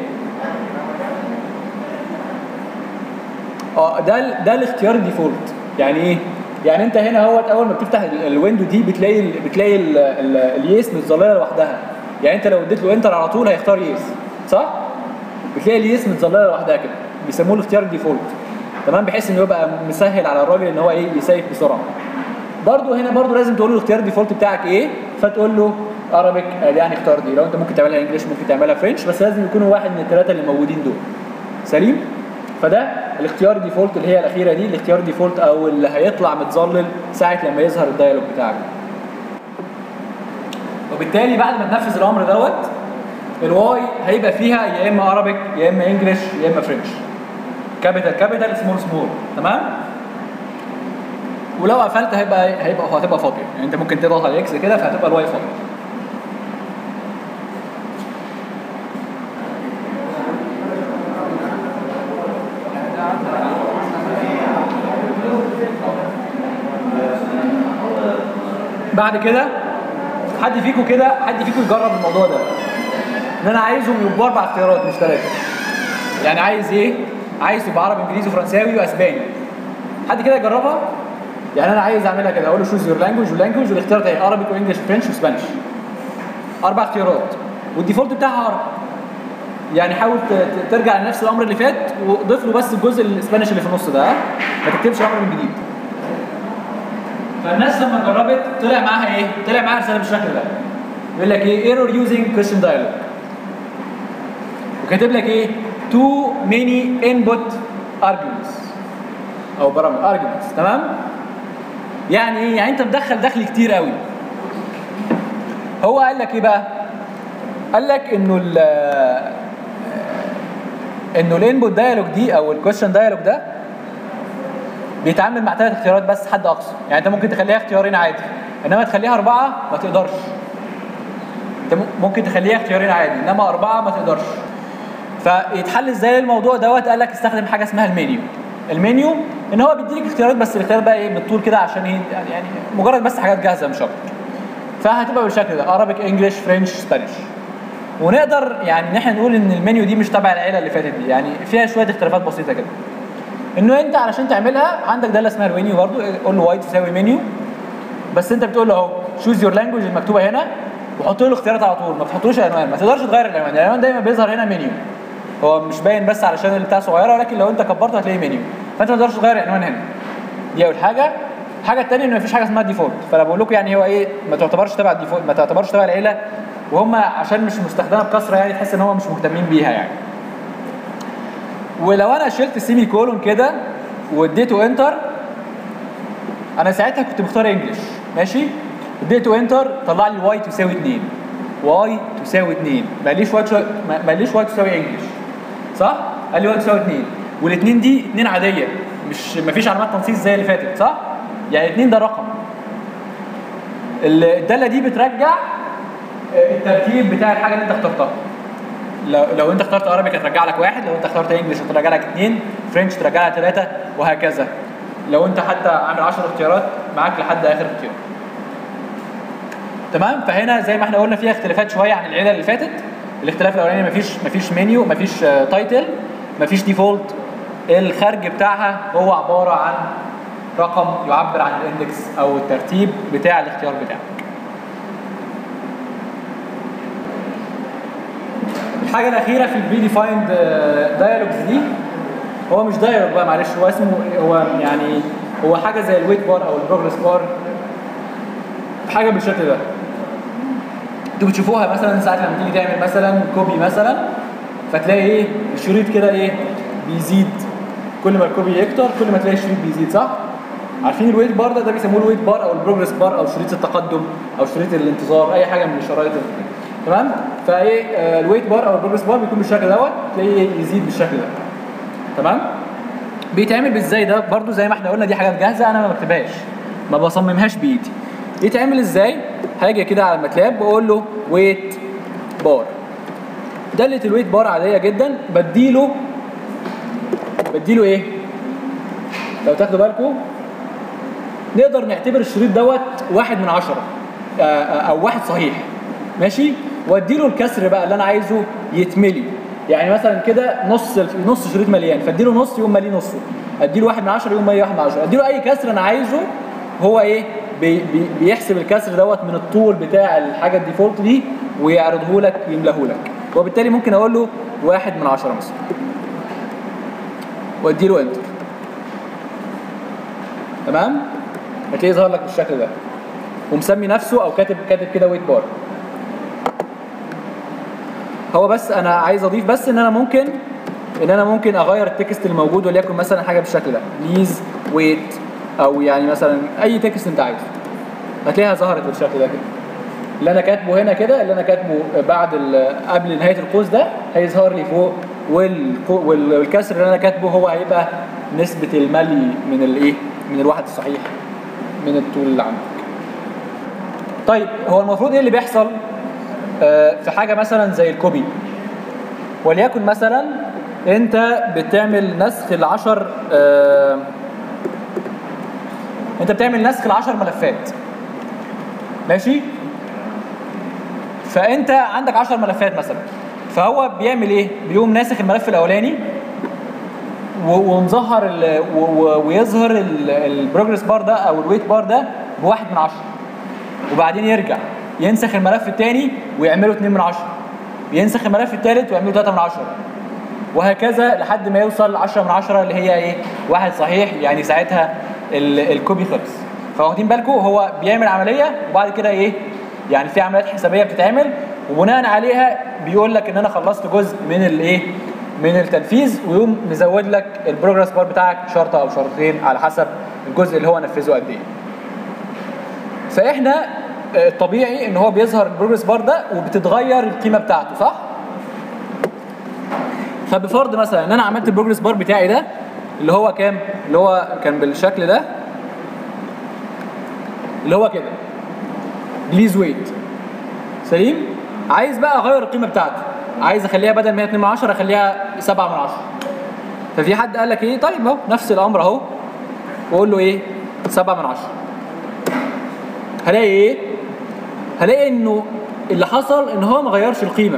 اه ده ال- ده الاختيار الديفولت يعني ايه يعني انت هنا اهوت اول ما بتفتح ال- الويندو دي بتلاقي ال بتلاقي ال ال اليس متظلله لوحدها يعني انت لو اديت له انتر على طول هيختار يس صح بتلاقي اليس متظلله لوحدها كده بيسموه الاختيار الديفولت تمام بحيث انه يبقى مسهل على الراجل ان هو ايه يسيف بسرعه برضو هنا برضو لازم تقول له الاختيار الديفولت بتاعك ايه فتقول له ارابيك يعني اختار دي لو انت ممكن تعملها انجلش ممكن تعملها فرنش بس لازم يكونوا واحد من الثلاثه اللي موجودين دول سليم فده الاختيار الديفولت اللي هي الاخيره دي الاختيار الديفولت او اللي هيطلع متظلل ساعه لما يظهر الدايلوج بتاعك وبالتالي بعد ما تنفذ الامر دوت الواي هيبقى فيها يا اما ارابيك يا اما انجلش يا اما فرنش كابيتال كابيتال سمول سمول تمام ولو قفلت هيبقى هيبقى هتبقى فاضيه يعني انت ممكن تضغط على اكس كده فهتبقى الواي فاضيه بعد كده حد فيكم كده حد فيكم يجرب الموضوع ده ان انا عايزهم يبقوا اربع اختيارات مش ثلاثه يعني عايز ايه عايز يبقى عربي انجليزي وفرنساوي واسباني حد كده يجربها يعني انا عايز اعملها كده اقول له شوز يور لانجوج ولانجوج والاختيار ده ايه عربي وانجلش وفرنش واسبانيش اربع اختيارات والديفولت بتاعها عربي يعني حاول ت- ت- ترجع لنفس الامر اللي فات وضيف له بس الجزء الاسبانيش اللي في النص ده ها؟ ما تكتبش الامر من جديد فالناس لما جربت طلع معاها ايه؟ طلع معاها رساله بالشكل ده يقول لك ايه ايرور يوزنج كويشن دايلوج وكاتب لك ايه تو ماني انبوت ارجيومنتس او برامج ارجيومنتس تمام يعني ايه يعني انت مدخل دخل كتير قوي هو قال لك ايه بقى قال لك انه ال انه الانبوت دايلوج دي او الكويشن دايلوج ده بيتعامل مع ثلاث اختيارات بس حد اقصى يعني انت ممكن تخليها اختيارين عادي انما تخليها اربعه ما تقدرش انت م- ممكن تخليها اختيارين عادي انما اربعه ما تقدرش فيتحل ازاي الموضوع دوت قال لك استخدم حاجه اسمها المنيو المنيو ان هو بيديك اختيارات بس الاختيار بقى ايه بالطول كده عشان ايه يعني مجرد بس حاجات جاهزه مش اكتر فهتبقى بالشكل ده Arabic انجلش فرنش سبانيش ونقدر يعني ان احنا نقول ان المنيو دي مش تبع العيله اللي فاتت دي يعني فيها شويه اختلافات بسيطه كده انه انت علشان تعملها عندك داله اسمها المنيو برضو قول له واي تساوي منيو بس انت بتقول له اهو شوز يور لانجوج المكتوبه هنا وحط له الاختيارات على طول ما تحطلوش عنوان ما تقدرش تغير العنوان العنوان دايما بيظهر هنا منيو هو مش باين بس علشان البتاع صغيره ولكن لو انت كبرته هتلاقيه منيو فانت ما تقدرش تغير العنوان هنا دي اول حاجه الحاجه الثانيه ان مفيش حاجه اسمها ديفولت فانا بقول لكم يعني هو ايه ما تعتبرش تبع الديفولت ما تعتبرش تبع العيله وهم عشان مش مستخدمه بكثره يعني تحس ان هم مش مهتمين بيها يعني ولو انا شلت السيمي كولون كده واديته انتر انا ساعتها كنت مختار انجلش ماشي اديته انتر طلع لي واي تساوي 2 واي تساوي 2 ما قاليش واي تساوي ما ما قاليش واي تساوي انجلش صح قال لي واي تساوي 2 والاثنين دي اثنين عاديه مش ما فيش علامات تنصيص زي اللي فاتت صح يعني 2 ده رقم ال- الداله دي بترجع الترتيب بتاع الحاجه اللي انت اخترتها لو لو انت اخترت عربي هترجع لك واحد لو انت اخترت انجلش هترجع لك اثنين فرنش ترجع لك ثلاثه وهكذا لو انت حتى عامل 10 اختيارات معاك لحد اخر اختيار تمام فهنا زي ما احنا قلنا فيها اختلافات شويه عن العيله اللي فاتت الاختلاف الاولاني مفيش مفيش منيو مفيش تايتل مفيش ديفولت الخارج بتاعها هو عباره عن رقم يعبر عن الاندكس او الترتيب بتاع الاختيار بتاعك الحاجه الاخيره في البري ديفايند دايالوجز دي هو مش دايالوج بقى معلش هو اسمه هو يعني هو حاجه زي الويت بار او البروجرس بار حاجه بالشكل ده انتوا بتشوفوها مثلا ساعات لما تيجي تعمل مثلا كوبي مثلا فتلاقي ايه الشريط كده ايه بيزيد كل ما الكوبي يكتر كل ما تلاقي الشريط بيزيد صح؟ عارفين الويت بار ده ده بيسموه الويت بار او البروجرس بار او شريط التقدم او شريط الانتظار اي حاجه من الشرايط اللي تمام؟ فايه آه الويت بار او البروجرس بار بيكون بالشكل دوت تلاقيه يزيد بالشكل ده تمام؟ بيتعمل ازاي ده برضو زي ما احنا قلنا دي حاجات جاهزه انا ما بكتبهاش ما بصممهاش بايدي يتعمل ازاي هاجي كده على الماتلاب بقول له ويت بار داله الويت بار عاديه جدا بديله بديله ايه لو تاخدوا بالكم نقدر نعتبر الشريط دوت واحد من عشرة او واحد صحيح ماشي واديله الكسر بقى اللي انا عايزه يتملي يعني مثلا كده نص نص شريط مليان فاديله نص يقوم مالي نصه اديله واحد من عشرة يقوم مالي واحد من عشرة اديله اي كسر انا عايزه هو ايه بي بي بيحسب الكسر دوت من الطول بتاع الحاجه الديفولت دي ويعرضه لك يملاه لك وبالتالي ممكن اقول له واحد من عشرة مثلا وادي له انتر تمام هتلاقيه ظهر لك بالشكل ده ومسمي نفسه او كاتب كاتب كده ويت بار هو بس انا عايز اضيف بس ان انا ممكن ان انا ممكن اغير التكست الموجود وليكن مثلا حاجه بالشكل ده بليز ويت او يعني مثلا اي تكست انت عايزه هتلاقيها ظهرت بالشكل ده كده اللي انا كاتبه هنا كده اللي انا كاتبه بعد قبل نهايه القوس ده هيظهر لي فوق والكسر اللي انا كاتبه هو هيبقى نسبه الملي من الايه من الواحد الصحيح من الطول اللي عندك طيب هو المفروض ايه اللي بيحصل آه في حاجه مثلا زي الكوبي وليكن مثلا انت بتعمل نسخ العشر آه انت بتعمل نسخ العشر ملفات ماشي فانت عندك 10 ملفات مثلا فهو بيعمل ايه بيقوم ناسخ الملف الاولاني ومظهر ويظهر البروجرس بار ده او الويت بار ده بواحد من عشرة وبعدين يرجع ينسخ الملف الثاني ويعمله 2 من عشرة ينسخ الملف الثالث ويعمله 3 من عشرة وهكذا لحد ما يوصل 10 من عشرة اللي هي ايه واحد صحيح يعني ساعتها الكوبي خلص فواخدين بالكم هو بيعمل عمليه وبعد كده ايه يعني في عمليات حسابيه بتتعمل وبناء عليها بيقول لك ان انا خلصت جزء من الايه من التنفيذ ويقوم مزود لك البروجرس بار بتاعك شرطه او شرطتين على حسب الجزء اللي هو نفذه قد ايه فاحنا الطبيعي ان هو بيظهر البروجرس بار ده وبتتغير القيمه بتاعته صح فبفرض مثلا ان انا عملت البروجرس بار بتاعي ده اللي هو كام اللي هو كان بالشكل ده اللي هو كده بليز ويت سليم عايز بقى اغير القيمه بتاعته عايز اخليها بدل ما هي 2 من 10 اخليها 7 من 10 ففي حد قال لك ايه طيب اهو نفس الامر اهو واقول له ايه 7 من 10 هلاقي ايه هلاقي انه اللي حصل ان هو ما غيرش القيمه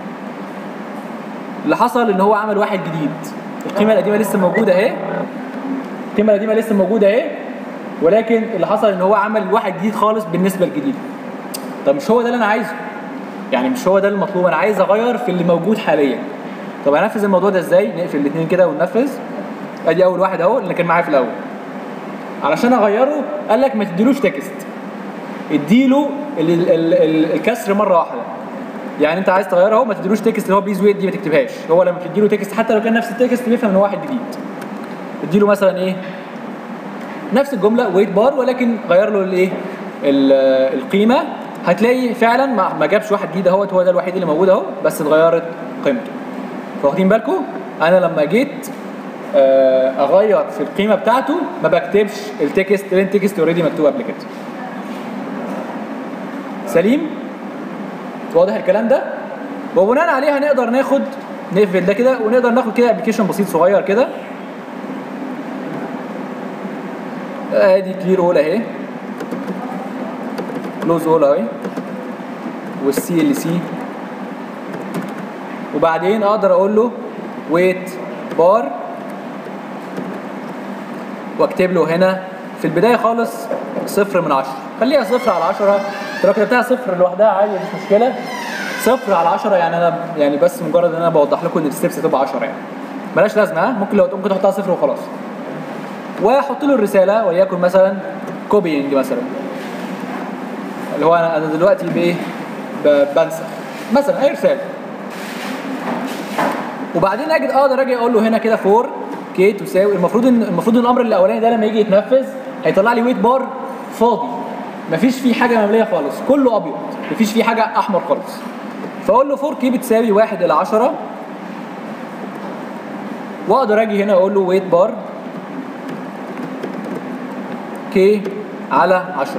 اللي حصل ان هو عمل واحد جديد القيمه القديمه لسه موجوده اهي القيمه القديمه لسه موجوده اهي ولكن اللي حصل ان هو عمل واحد جديد خالص بالنسبه للجديد طب مش هو ده اللي انا عايزه يعني مش هو ده المطلوب انا عايز اغير في اللي موجود حاليا طب هنفذ الموضوع ده ازاي نقفل الاثنين كده وننفذ ادي اول واحد اهو اللي كان معايا في الاول علشان اغيره قال لك ما تديلوش تكست اديله ال ال ال ال الكسر مره واحده يعني انت عايز تغيره اهو ما تديلوش تكست اللي هو بليز ويت دي ما تكتبهاش هو لما تديله تكست حتى لو كان نفس التكست بيفهم ان هو واحد جديد اديله مثلا ايه نفس الجمله ويت بار ولكن غير له الايه القيمه هتلاقي فعلا ما ما جابش واحد جديد اهوت هو ده الوحيد اللي موجود اهو بس اتغيرت قيمته فواخدين بالكم انا لما جيت اغير في القيمه بتاعته ما بكتبش التكست لان التكست اوريدي مكتوب قبل كده سليم واضح الكلام ده وبناء عليه هنقدر ناخد نقفل ده كده ونقدر ناخد كده ابلكيشن بسيط صغير كده ادي كلير اول اهي كلوز اول اهي والسي ال سي وبعدين اقدر اقول له ويت بار واكتب له هنا في البدايه خالص صفر من عشرة خليها صفر على عشرة انت لو كتبتها صفر لوحدها عادي مش مشكله صفر على عشرة يعني انا يعني بس مجرد ان انا بوضح لكم ان الستبس هتبقى 10 يعني ملهاش لازمه ها ممكن لو ممكن تحطها صفر وخلاص واحط له الرساله وليكن مثلا كوبينج مثلا اللي هو انا انا دلوقتي بايه ب- بنسخ مثلا اي رساله وبعدين اجد اقدر اجي اقول له هنا كده فور كي تساوي المفروض ان المفروض ان الامر الاولاني ده لما يجي يتنفذ هيطلع لي ويت بار فاضي مفيش فيه حاجه ممليه خالص كله ابيض مفيش فيه حاجه احمر خالص فاقول له 4 كي بتساوي 1 الى 10 واقدر اجي هنا اقول له ويت بار كي على 10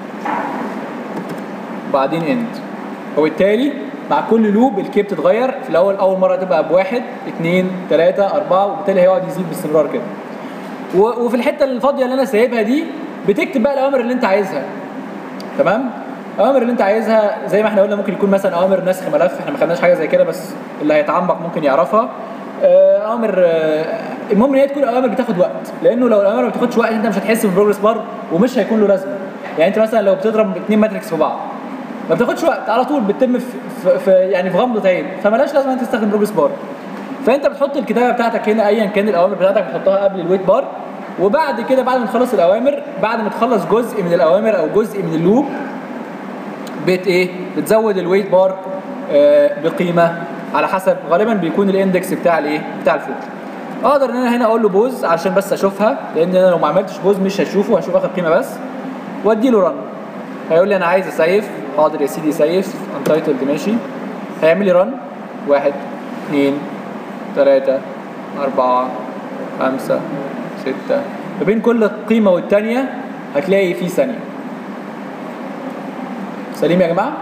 بعدين اند وبالتالي مع كل لوب الكي بتتغير في الاول اول مره تبقى بواحد اثنين ثلاثه اربعه وبالتالي هيقعد يزيد باستمرار كده و- وفي الحته الفاضيه اللي انا سايبها دي بتكتب بقى الاوامر اللي انت عايزها تمام الاوامر اللي انت عايزها زي ما احنا قلنا ممكن يكون مثلا اوامر نسخ ملف احنا ما خدناش حاجه زي كده بس اللي هيتعمق ممكن يعرفها آه، اوامر آه، المهم ان هي تكون اوامر بتاخد وقت لانه لو الاوامر ما بتاخدش وقت انت مش هتحس بالبروجرس بار ومش هيكون له لازمه يعني انت مثلا لو بتضرب اثنين ماتريكس في بعض ما بتاخدش وقت على طول بتتم في, في, في يعني في غمضه عين فمالهاش لازمه انت تستخدم بروجرس بار فانت بتحط الكتابه بتاعتك هنا ايا كان الاوامر بتاعتك بتحطها قبل الويت بار وبعد كده بعد ما تخلص الاوامر بعد ما تخلص جزء من الاوامر او جزء من اللوب بت ايه بتزود الويت بار آه بقيمه على حسب غالبا بيكون الاندكس بتاع الايه بتاع الفور اقدر ان انا هنا اقول له بوز عشان بس اشوفها لان انا لو ما عملتش بوز مش هشوفه هشوف اخر قيمه بس وادي له رن هيقول لي انا عايز اسيف حاضر يا سيدي سيف انتايتلد ماشي هيعمل لي رن واحد اثنين ثلاثة أربعة خمسة ستة ما بين كل قيمة والتانية هتلاقي في ثانية سليم يا جماعة؟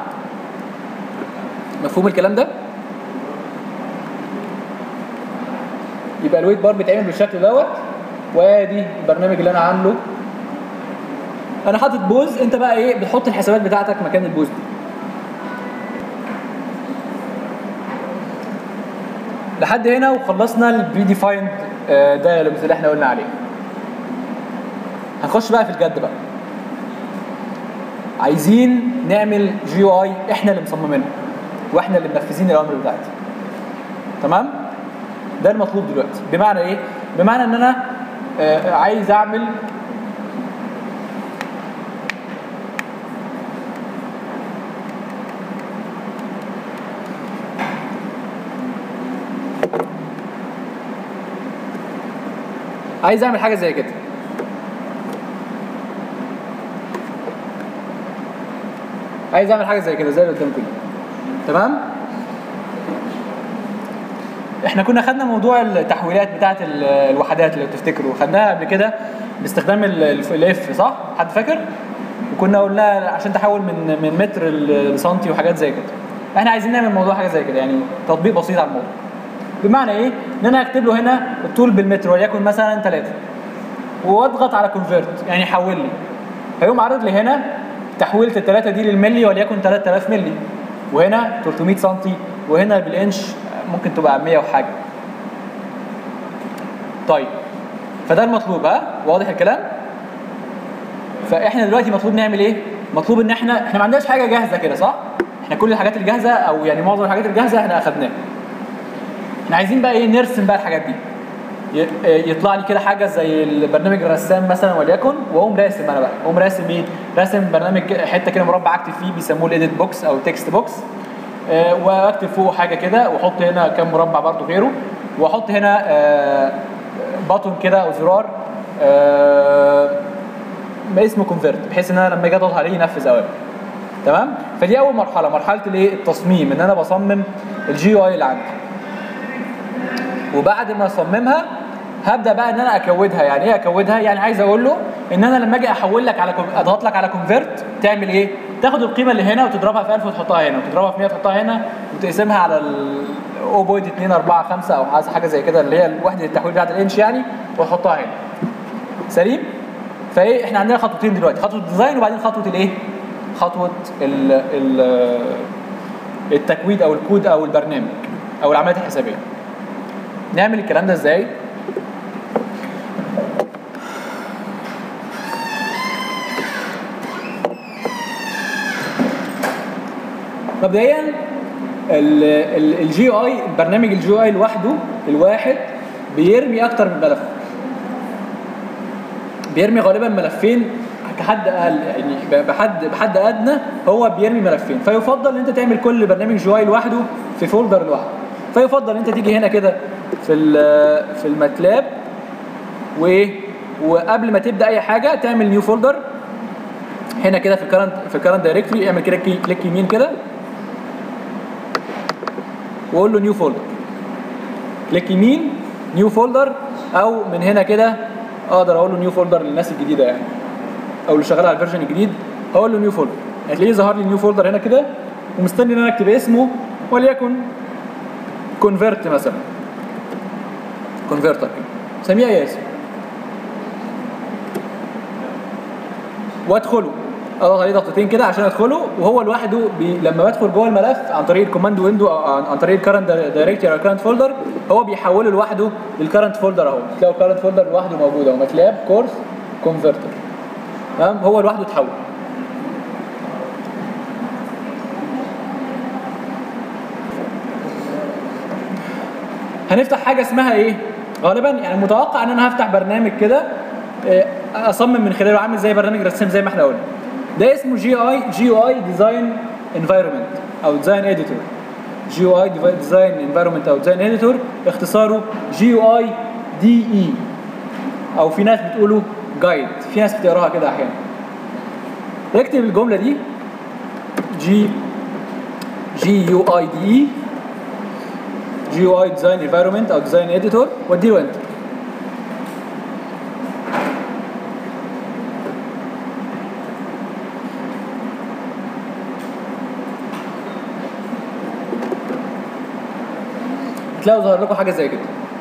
مفهوم الكلام ده؟ يبقى الويت بار بيتعمل بالشكل دوت وادي البرنامج اللي انا عامله انا حاطط بوز انت بقى ايه بتحط الحسابات بتاعتك مكان البوز دي لحد هنا وخلصنا البري ديفايند دايلوجز اللي احنا قلنا عليه هنخش بقى في الجد بقى عايزين نعمل جي يو اي احنا اللي مصممينها واحنا اللي منفذين الاوامر بتاعتها تمام ده المطلوب دلوقتي بمعنى ايه بمعنى ان انا آه، عايز اعمل عايز اعمل حاجه زي كده عايز اعمل حاجه زي كده زي اللي قدامكم دي. تمام احنا كنا خدنا موضوع التحويلات بتاعه ال- الوحدات لو تفتكروا خدناها قبل كده باستخدام الاف صح حد فاكر وكنا قلنا عشان تحول من من متر لسنتي وحاجات زي كده احنا عايزين نعمل موضوع حاجه زي كده يعني تطبيق بسيط على الموضوع بمعنى ايه ان انا هكتب له هنا الطول بالمتر وليكن مثلا 3 واضغط على كونفيرت يعني حول لي هيقوم عارض لي هنا تحويلة الثلاثة دي للملي وليكن 3000 ملي وهنا 300 سم وهنا بالانش ممكن تبقى 100 وحاجة طيب فده المطلوب ها واضح الكلام فاحنا دلوقتي مطلوب نعمل ايه مطلوب ان احنا احنا ما عندناش حاجه جاهزه كده صح احنا كل الحاجات الجاهزه او يعني معظم الحاجات الجاهزه احنا اخدناها احنا عايزين بقى ايه نرسم بقى الحاجات دي ي- يطلع لي كده حاجه زي البرنامج الرسام مثلا وليكن واقوم راسم انا بقى اقوم راسم ايه راسم برنامج حته كده مربع اكتب فيه بيسموه الايديت بوكس او تكست بوكس آه، واكتب فوقه حاجه كده واحط هنا كام مربع برضو غيره واحط هنا آه، باتون كده او زرار آه، ما اسمه كونفيرت بحيث ان انا لما اجي اضغط عليه ينفذ اوامر تمام فدي اول مرحله مرحله الايه التصميم ان انا بصمم الجي يو اي اللي عندي وبعد ما اصممها هبدا بقى ان انا اكودها يعني ايه اكودها يعني عايز اقول له ان انا لما اجي احول لك على كون- اضغط لك على كونفيرت تعمل ايه تاخد القيمه اللي هنا وتضربها في 1000 وتحطها هنا وتضربها في 100 وتحطها هنا وتقسمها على ال 0.245 او حاجه حاجه زي كده اللي هي وحده التحويل بتاعت الانش يعني وتحطها هنا سليم فايه احنا عندنا خطوتين دلوقتي خطوه الديزاين وبعدين خطوه الايه خطوه ال ال التكويد او الكود او البرنامج او العمليات الحسابيه نعمل الكلام ده ازاي مبدئيا الجي اي برنامج الجي اي لوحده الواحد بيرمي اكتر من ملف بيرمي غالبا ملفين كحد اقل يعني بحد بحد ادنى هو بيرمي ملفين فيفضل ان انت تعمل كل برنامج جي اي لوحده في فولدر لوحده فيفضل ان انت تيجي هنا كده في ال- في الماتلاب وايه وقبل ما تبدا اي حاجه تعمل نيو فولدر هنا كده في الكرنت في الكرنت دايركتوري اعمل كده كي- كليك يمين كده واقول له نيو فولدر كليك يمين نيو فولدر او من هنا كده اقدر اقول له نيو فولدر للناس الجديده يعني او اللي شغال على الفيرجن الجديد هقول له نيو فولدر هتلاقيه ظهر لي نيو فولدر هنا كده ومستني ان انا اكتب اسمه وليكن كونفرت مثلا كونفرتر سميه اي اسم وادخله اضغط عليه ضغطتين كده عشان ادخله وهو لوحده بي... لما بدخل جوه الملف عن طريق الكوماند ويندو او عن, عن طريق الكرنت دايركتوري او الكرنت فولدر هو بيحوله لوحده للكرنت فولدر اهو تلاقوا الكرنت فولدر لوحده موجود اهو ماتلاب كورس كونفرتر تمام هو لوحده اتحول هنفتح حاجه اسمها ايه غالبا يعني متوقع ان انا هفتح برنامج كده آه، اصمم من خلاله عامل زي برنامج رسام زي ما احنا قلنا ده اسمه جي اي جي اي ديزاين انفايرمنت او ديزاين اديتور جي يو اي ديزاين انفايرمنت او ديزاين اديتور اختصاره جي يو اي دي اي او في ناس بتقوله جايد في ناس بتقراها كده احيانا اكتب الجمله دي جي جي يو اي دي اي جي يو اي ديزاين انفايرمنت او ديزاين اديتور واديله انتر هتلاقوا ظهر لكم حاجه زي كده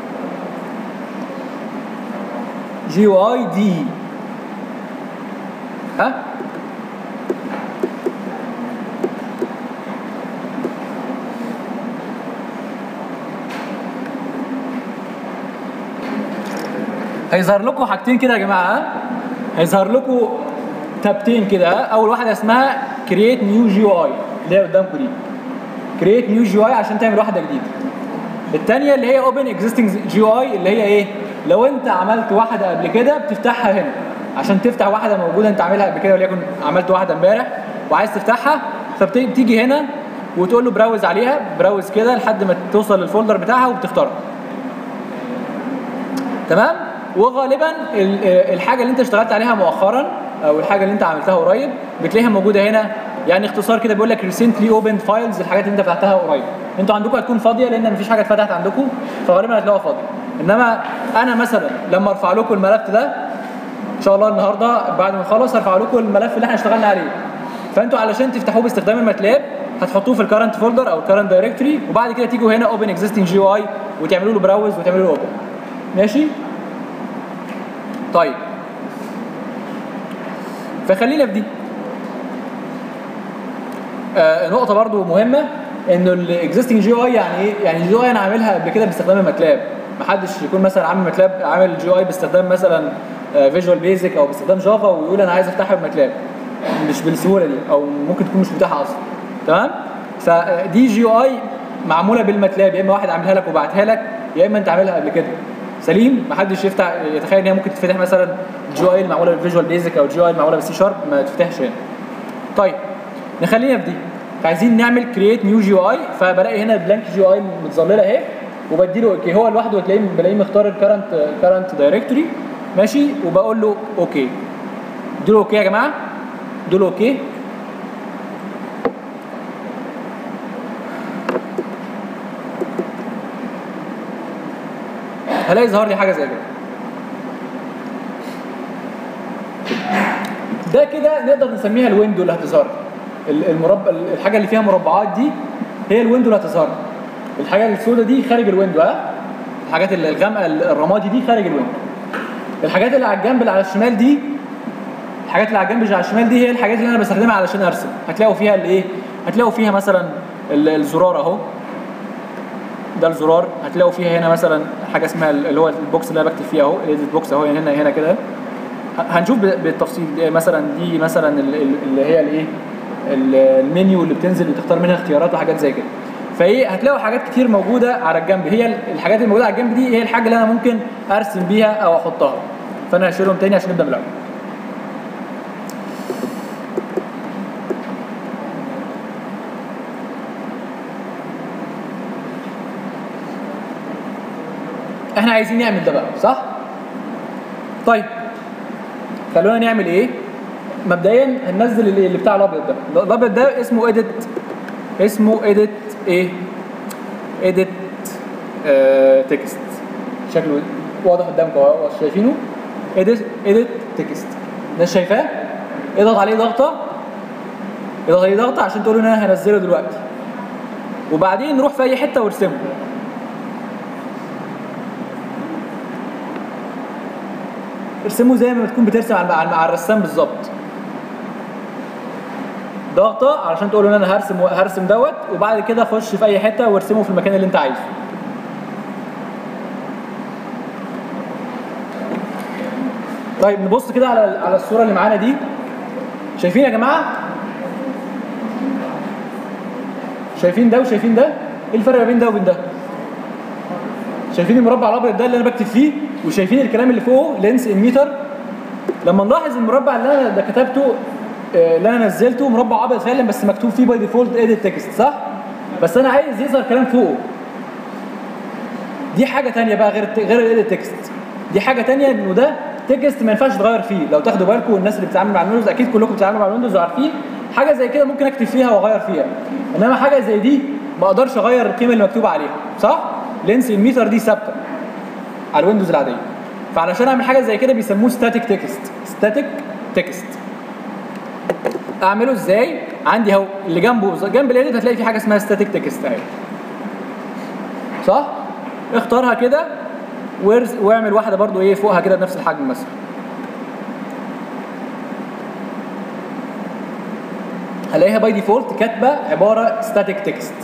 جي يو اي دي ها هيظهر لكم حاجتين كده يا جماعه ها؟ هيظهر لكم تابتين كده ها؟ اول واحده اسمها كرييت نيو جي اي اللي هي قدامكم دي كرييت نيو جي اي عشان تعمل واحده جديده الثانيه اللي هي اوبن اكزيستنج جي اي اللي هي ايه لو انت عملت واحده قبل كده بتفتحها هنا عشان تفتح واحده موجوده انت عاملها قبل كده وليكن عملت واحده امبارح وعايز تفتحها فبتيجي هنا وتقول له براوز عليها براوز كده لحد ما توصل للفولدر بتاعها وبتختارها تمام وغالبا ال- الحاجه اللي انت اشتغلت عليها مؤخرا او الحاجه اللي انت عملتها قريب بتلاقيها موجوده هنا يعني اختصار كده بيقول لك ريسنتلي اوبند فايلز الحاجات اللي انت فتحتها قريب انتوا عندكم هتكون فاضيه لان مفيش حاجه اتفتحت عندكم فغالبا هتلاقوها فاضيه انما انا مثلا لما ارفع لكم الملف ده ان شاء الله النهارده بعد ما نخلص هرفع لكم الملف اللي احنا اشتغلنا عليه فانتوا علشان تفتحوه باستخدام الماتلاب هتحطوه في الكرنت فولدر او الكرنت دايركتوري وبعد كده تيجوا هنا اوبن اكزيستنج جي اي وتعملوا له براوز وتعملوا له اوبن ماشي طيب فخلينا في دي آه نقطة برضو مهمة انه الاكزيستنج جي اي يعني ايه؟ يعني الجي اي انا عاملها قبل كده باستخدام الماتلاب محدش يكون مثلا عامل ماتلاب عامل جي اي باستخدام مثلا فيجوال بيزك او باستخدام جافا ويقول انا عايز افتحها بماتلاب مش بالسهولة دي او ممكن تكون مش متاحة اصلا تمام؟ فدي جي اي معمولة بالماتلاب يا اما واحد عاملها لك وبعتها لك يا اما انت عاملها قبل كده سليم محدش يفتح يتخيل ان هي ممكن تتفتح مثلا جي اي المعموله بالفيجوال بيزك او جي اي المعموله بالسي شارب ما تفتحش هنا طيب نخلينا في دي عايزين نعمل كرييت نيو جي اي فبلاقي هنا بلانك جي اي متظلله اهي وبديله اوكي هو لوحده تلاقيه بلاقيه مختار الكرنت كرنت دايركتوري ماشي وبقول له اوكي اديله اوكي يا جماعه اديله اوكي هلاقي ظهر لي حاجه زي كده ده كده نقدر نسميها الويندو اللي هتظهر ال- المربع الحاجه اللي فيها مربعات دي هي الويندو اللي هتظهر الحاجه السوداء دي خارج الويندو ها الحاجات اللي الغامقه الرمادي دي خارج الويندو الحاجات اللي على الجنب اللي على الشمال دي الحاجات اللي على الجنب اللي على الشمال دي هي الحاجات اللي انا بستخدمها علشان ارسم هتلاقوا فيها الايه هتلاقوا فيها مثلا ال- الزرار اهو ده الزرار هتلاقوا فيها هنا مثلا حاجه اسمها ال- اللي هو البوكس اللي انا بكتب فيه اهو الايديت بوكس اهو هنا هنا كده ه- هنشوف ب- بالتفصيل دي مثلا دي مثلا ال- ال- اللي هي الايه ال- المنيو اللي بتنزل وتختار منها اختيارات وحاجات زي كده فايه هتلاقوا حاجات كتير موجوده على الجنب هي ال- الحاجات اللي موجوده على الجنب دي هي الحاجه اللي انا ممكن ارسم بيها او احطها فانا هشيلهم تاني عشان نبدا من الاول احنا عايزين نعمل ده بقى صح طيب خلونا نعمل ايه مبدئيا هننزل اللي اللي بتاع الابيض ده الابيض ده اسمه اديت اسمه اديت ايه اديت تكست شكله واضح قدامكم اهو شايفينه اديت اديت تكست ده شايفاه اضغط عليه ضغطه اضغط عليه ضغطه عشان تقول له ان انا هنزله دلوقتي وبعدين نروح في اي حته وارسمه ارسمه زي ما تكون بترسم على على- على الرسام بالظبط ضغطه علشان تقول له ان انا هرسم هرسم دوت وبعد كده خش في اي حته وارسمه في المكان اللي انت عايزه طيب نبص كده على على الصوره اللي معانا دي شايفين يا جماعه شايفين ده وشايفين ده ايه الفرق ما بين ده وبين ده شايفين المربع الابيض ده اللي انا بكتب فيه وشايفين الكلام اللي فوقه لينس ميتر لما نلاحظ المربع اللي انا ده كتبته آه، اللي انا نزلته مربع ابيض فعلا بس مكتوب فيه باي ديفولت اديت تكست صح بس انا عايز يظهر كلام فوقه دي حاجه تانية بقى غير غير الايديت تكست دي حاجه تانية انه ده تكست ما ينفعش تغير فيه لو تاخدوا بالكم والناس اللي بتتعامل مع الويندوز اكيد كلكم بتتعاملوا مع الويندوز وعارفين حاجه زي كده ممكن اكتب فيها واغير فيها انما حاجه زي دي ما اقدرش اغير القيمه اللي مكتوبه عليها صح لينس الميتر دي ثابته على الويندوز العاديه فعلشان اعمل حاجه زي كده بيسموه ستاتيك تكست ستاتيك تكست اعمله ازاي عندي اهو اللي جنبه جنب الايديت هتلاقي في حاجه اسمها ستاتيك تكست اهي صح اختارها كده وارز- واعمل واحده برضو ايه فوقها كده بنفس الحجم مثلا هلاقيها باي ديفولت كاتبه عباره ستاتيك تكست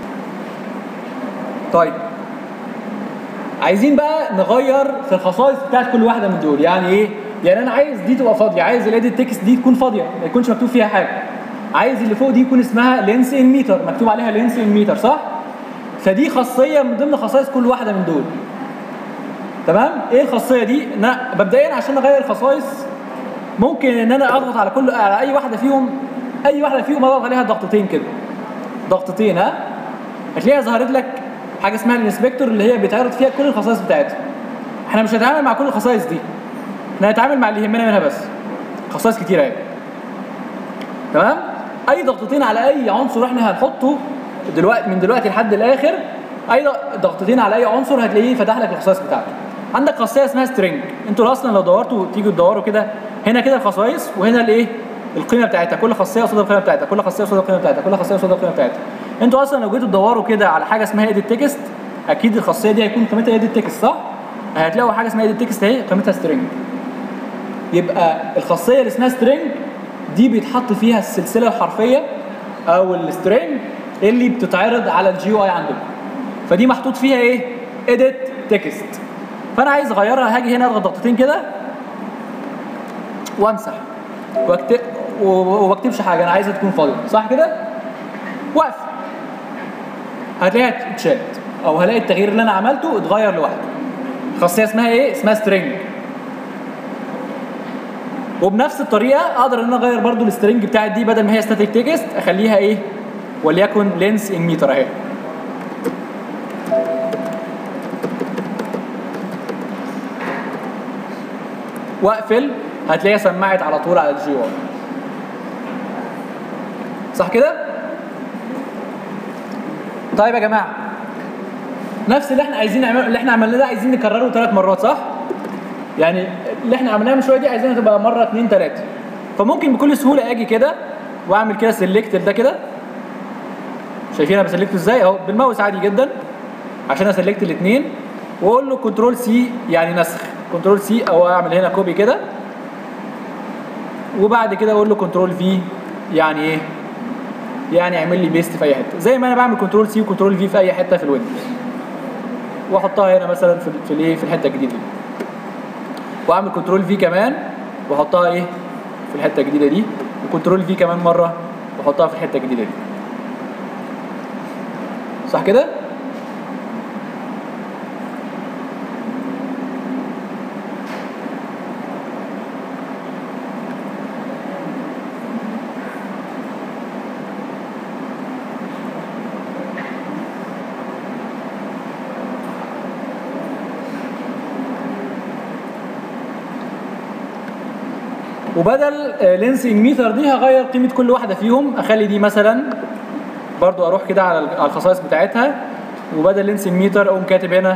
طيب عايزين بقى نغير في الخصائص بتاعت كل واحده من دول يعني ايه يعني انا عايز دي تبقى فاضيه عايز الايديت تكست دي تكون فاضيه ما يكونش مكتوب فيها حاجه عايز اللي فوق دي يكون اسمها لينس ان ميتر مكتوب عليها لينس ان ميتر صح فدي خاصيه من ضمن خصائص كل واحده من دول تمام ايه الخاصيه دي ان أنا مبدئيا عشان اغير الخصائص ممكن ان انا اضغط على كل على اي واحده فيهم اي واحده فيهم اضغط عليها ضغطتين كده ضغطتين ها هتلاقيها ظهرت لك حاجه اسمها الانسبكتور اللي هي بيتعرض فيها كل الخصائص بتاعتها احنا مش هنتعامل مع كل الخصائص دي احنا هنتعامل مع اللي يهمنا منها بس خصائص كتيره اهي تمام اي ضغطتين على اي عنصر احنا هنحطه دلوقتي من دلوقتي لحد الاخر اي ضغطتين على اي عنصر هتلاقيه فتح لك الخصائص بتاعته عندك خاصيه اسمها سترينج انتوا اصلا لو دورتوا تيجوا تدوروا كده هنا كده الخصائص وهنا الايه القيمه بتاعتها كل خاصيه قصاد القيمه بتاعتها كل خاصيه قصاد القيمه بتاعتها كل خاصيه قصاد القيمه بتاعتها انتوا اصلا لو جيتوا تدوروا كده على حاجه اسمها ايديت تكست اكيد الخاصيه دي هيكون قيمتها ايديت تكست صح هتلاقوا حاجه اسمها ايديت تكست اهي قيمتها سترينج يبقى الخاصيه اللي اسمها سترينج دي بيتحط فيها السلسله الحرفيه او السترينج اللي بتتعرض على الجي او اي عندكم فدي محطوط فيها ايه اديت تكست فانا عايز اغيرها هاجي هنا اضغط ضغطتين كده وامسح واكتب وما بكتبش حاجه انا عايزها تكون فاضيه صح كده واقف هتلاقيها اتشالت او هلاقي التغيير اللي انا عملته اتغير لوحده خاصيه اسمها ايه اسمها سترينج وبنفس الطريقه اقدر ان انا اغير برضو السترنج بتاعت دي بدل ما هي ستاتيك تكست اخليها ايه وليكن لينس ان متر اهي واقفل هتلاقيها سمعت على طول على الجي او صح كده طيب يا جماعه نفس اللي احنا عايزين نعمله اللي احنا عملناه ده عايزين نكرره ثلاث مرات صح يعني اللي احنا عملناها من شويه دي عايزينها تبقى مره اثنين ثلاثه فممكن بكل سهوله اجي كده واعمل كده سيلكت ده كده شايفين انا بسلكته ازاي اهو بالماوس عادي جدا عشان اسلكت الاثنين واقول له كنترول سي يعني نسخ كنترول سي او اعمل هنا كوبي كده وبعد كده اقول له كنترول في يعني ايه يعني اعمل لي بيست في اي حته زي ما انا بعمل كنترول سي وكنترول في في اي حته في الويندوز واحطها هنا مثلا في في الايه في الحته الجديده دي واعمل كنترول في كمان واحطها ايه في الحته الجديده دي وكنترول في كمان مره واحطها في الحته الجديده دي صح كده وبدل لينس ميتر دي هغير قيمه كل واحده فيهم اخلي دي مثلا برضو اروح كده على على الخصائص بتاعتها وبدل لينس ميتر اقوم كاتب هنا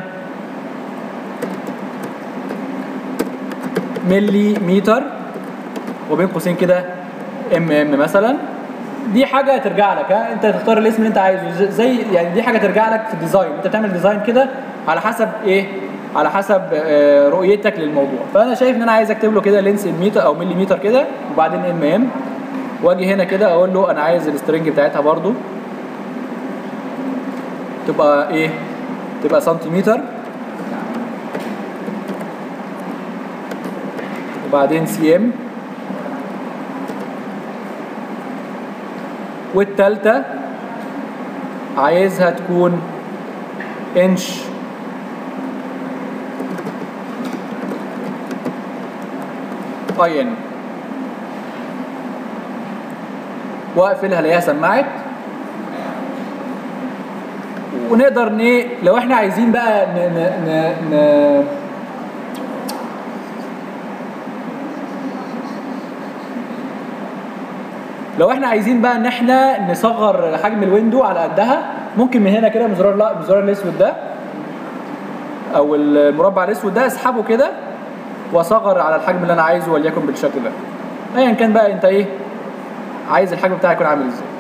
ملي متر وبين قوسين كده ام ام مثلا دي حاجه ترجع لك ها انت تختار الاسم اللي انت عايزه زي يعني دي حاجه ترجع لك في الديزاين انت بتعمل ديزاين كده على حسب ايه على حسب آه، رؤيتك للموضوع فانا شايف ان انا عايز اكتب له كده لينس متر او ملي متر كده وبعدين ام ام واجي هنا كده اقول له انا عايز السترنج بتاعتها برضو تبقى ايه تبقى سنتيمتر وبعدين سي ام والتالتة عايزها تكون انش اي ان واقفل هلاقيها سماعت ونقدر ن لو احنا عايزين بقى ن ن ن, ن... لو احنا عايزين بقى ان احنا نصغر حجم الويندو على قدها ممكن من هنا كده من زرار لا بزرار الاسود ده او المربع الاسود ده اسحبه كده واصغر على الحجم اللي انا عايزه وليكن بالشكل ده ايا كان بقى انت ايه عايز الحجم بتاعك يكون عامل ازاي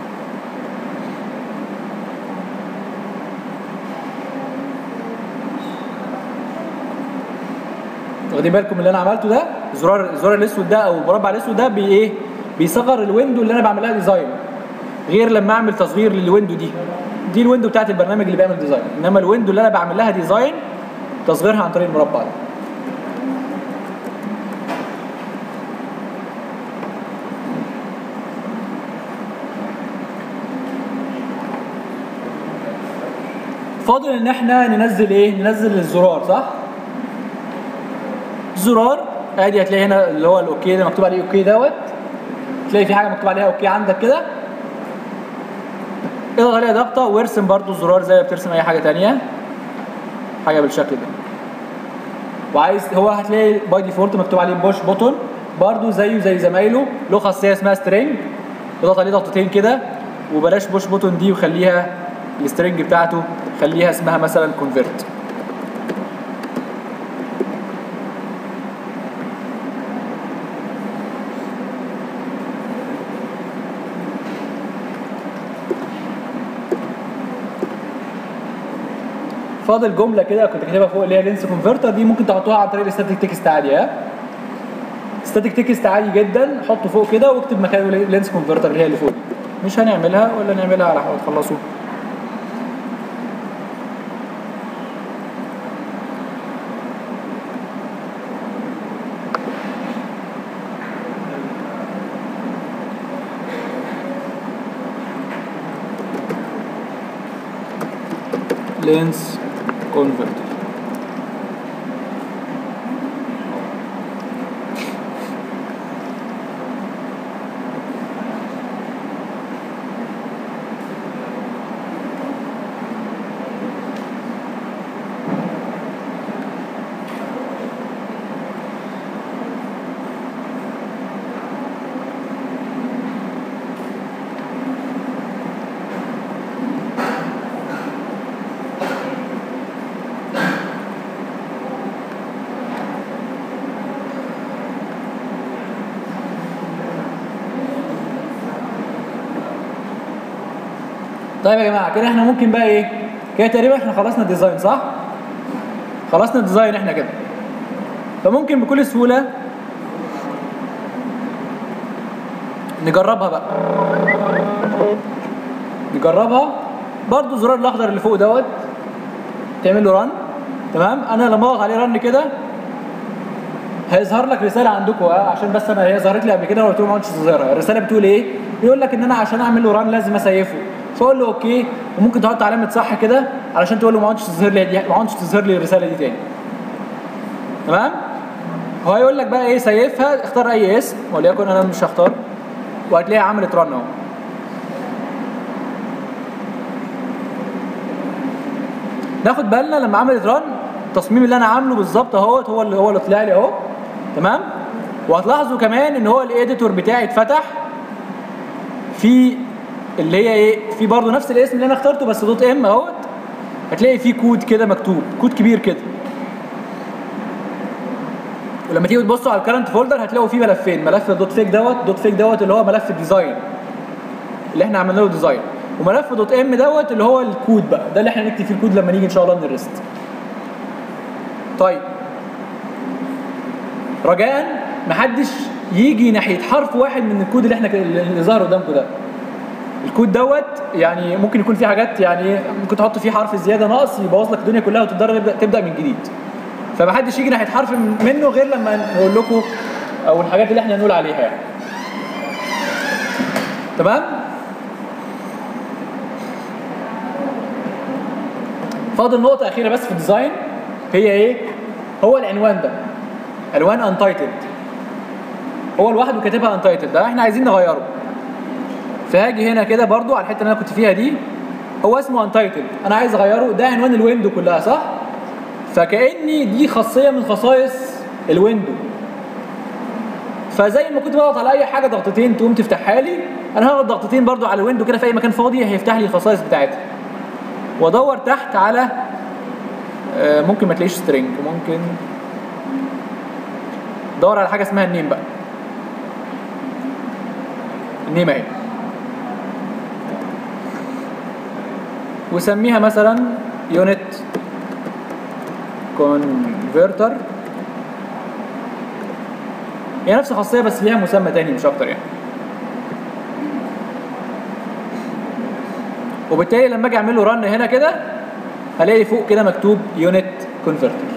واخدين بالكم من اللي انا عملته ده الزرار الزرار الاسود ده او المربع الاسود ده بي ايه بيصغر الويندو اللي انا بعمل لها ديزاين غير لما اعمل تصغير للويندو دي دي الويندو بتاعت البرنامج اللي بيعمل ديزاين انما الويندو اللي انا بعمل لها ديزاين تصغيرها عن طريق المربع ده فاضل ان احنا ننزل ايه ننزل الزرار صح الزرار ادي هتلاقي هنا اللي هو الاوكي ده مكتوب عليه اوكي دوت تلاقي في حاجه مكتوب عليها اوكي عندك كده اضغط عليها ضغطه وارسم برضو الزرار زي ما بترسم اي حاجه تانية حاجه بالشكل ده وعايز هو هتلاقي باي ديفولت مكتوب عليه بوش بوتون برضو زيه زي زمايله له خاصيه اسمها سترينج اضغط عليه ضغطتين كده وبلاش بوش بوتون دي وخليها السترينج بتاعته خليها اسمها مثلا كونفرت فاضل جمله كده كنت كاتبها فوق اللي هي لينس كونفرتر دي ممكن تحطوها عن طريق الستاتيك تكست عادي ها ستاتيك تكست عادي جدا حطه فوق كده واكتب مكانه لينس كونفرتر اللي هي اللي فوق دي مش هنعملها ولا نعملها على ما تخلصوا lens converter طيب يا جماعه كده احنا ممكن بقى ايه كده تقريبا احنا خلصنا الديزاين صح خلصنا الديزاين احنا كده فممكن بكل سهوله نجربها بقى نجربها برضو الزرار الاخضر اللي فوق دوت تعمل له رن تمام انا لما اضغط عليه رن كده هيظهر لك رساله عندكم اه عشان بس انا هي ظهرت لي قبل كده وقلت له ما عدتش تظهرها الرساله بتقول ايه بيقول لك ان انا عشان اعمل له ران لازم اسيفه فاقول له اوكي وممكن تحط علامه صح كده علشان تقول له ما عدتش تظهر لي ما عدتش تظهر لي الرساله دي تاني تمام هو هيقول لك بقى ايه سيفها اختار اي اسم وليكن انا مش هختار وهتلاقيها عملت رن اهو ناخد بالنا لما عملت رن التصميم اللي انا عامله بالظبط اهوت هو اللي هو اللي طلع لي اهو تمام وهتلاحظوا كمان ان هو الايديتور بتاعي اتفتح في اللي هي ايه في برضه نفس الاسم اللي انا اخترته بس دوت ام اهوت هتلاقي فيه كود كده مكتوب كود كبير كده ولما تيجوا تبصوا على الكرنت فولدر هتلاقوا فيه ملفين ملف دوت فيك دوت دوت فيك دوت اللي هو ملف الديزاين اللي احنا عملنا له ديزاين وملف دوت ام دوت اللي هو الكود بقى ده اللي احنا نكتب فيه الكود لما نيجي ان شاء الله من الريست طيب رجاء محدش يجي ناحيه حرف واحد من الكود اللي احنا اللي ظهر قدامكم ده الكود دوت يعني ممكن يكون فيه حاجات يعني ممكن تحط فيه حرف زياده ناقص يبوظ لك الدنيا كلها وتضطر تبدا تبدا من جديد فمحدش يجي ناحيه حرف منه غير لما نقول لكم او الحاجات اللي احنا نقول عليها يعني تمام فاضل نقطة أخيرة بس في الديزاين هي إيه؟ هو العنوان ده عنوان انتايتد هو لوحده كاتبها انتايتد ده احنا عايزين نغيره فهاجي هنا كده برضو على الحتة اللي أنا كنت فيها دي هو اسمه انتايتد أنا عايز أغيره ده عنوان الويندو كلها صح؟ فكأني دي خاصية من خصائص الويندو فزي ما كنت بضغط على اي حاجه ضغطتين تقوم تفتحها لي انا هضغط ضغطتين برضو على الويندو كده في اي مكان فاضي هيفتح لي الخصائص بتاعتها وادور تحت على آه، ممكن ما تلاقيش سترينج ممكن دور على حاجه اسمها النيم بقى النيم اهي وسميها مثلا يونت كونفرتر هي نفس الخاصيه بس ليها مسمى تاني مش اكتر يعني وبالتالي لما اجي اعمل له رن هنا كده هلاقي فوق كده مكتوب يونت كونفرتر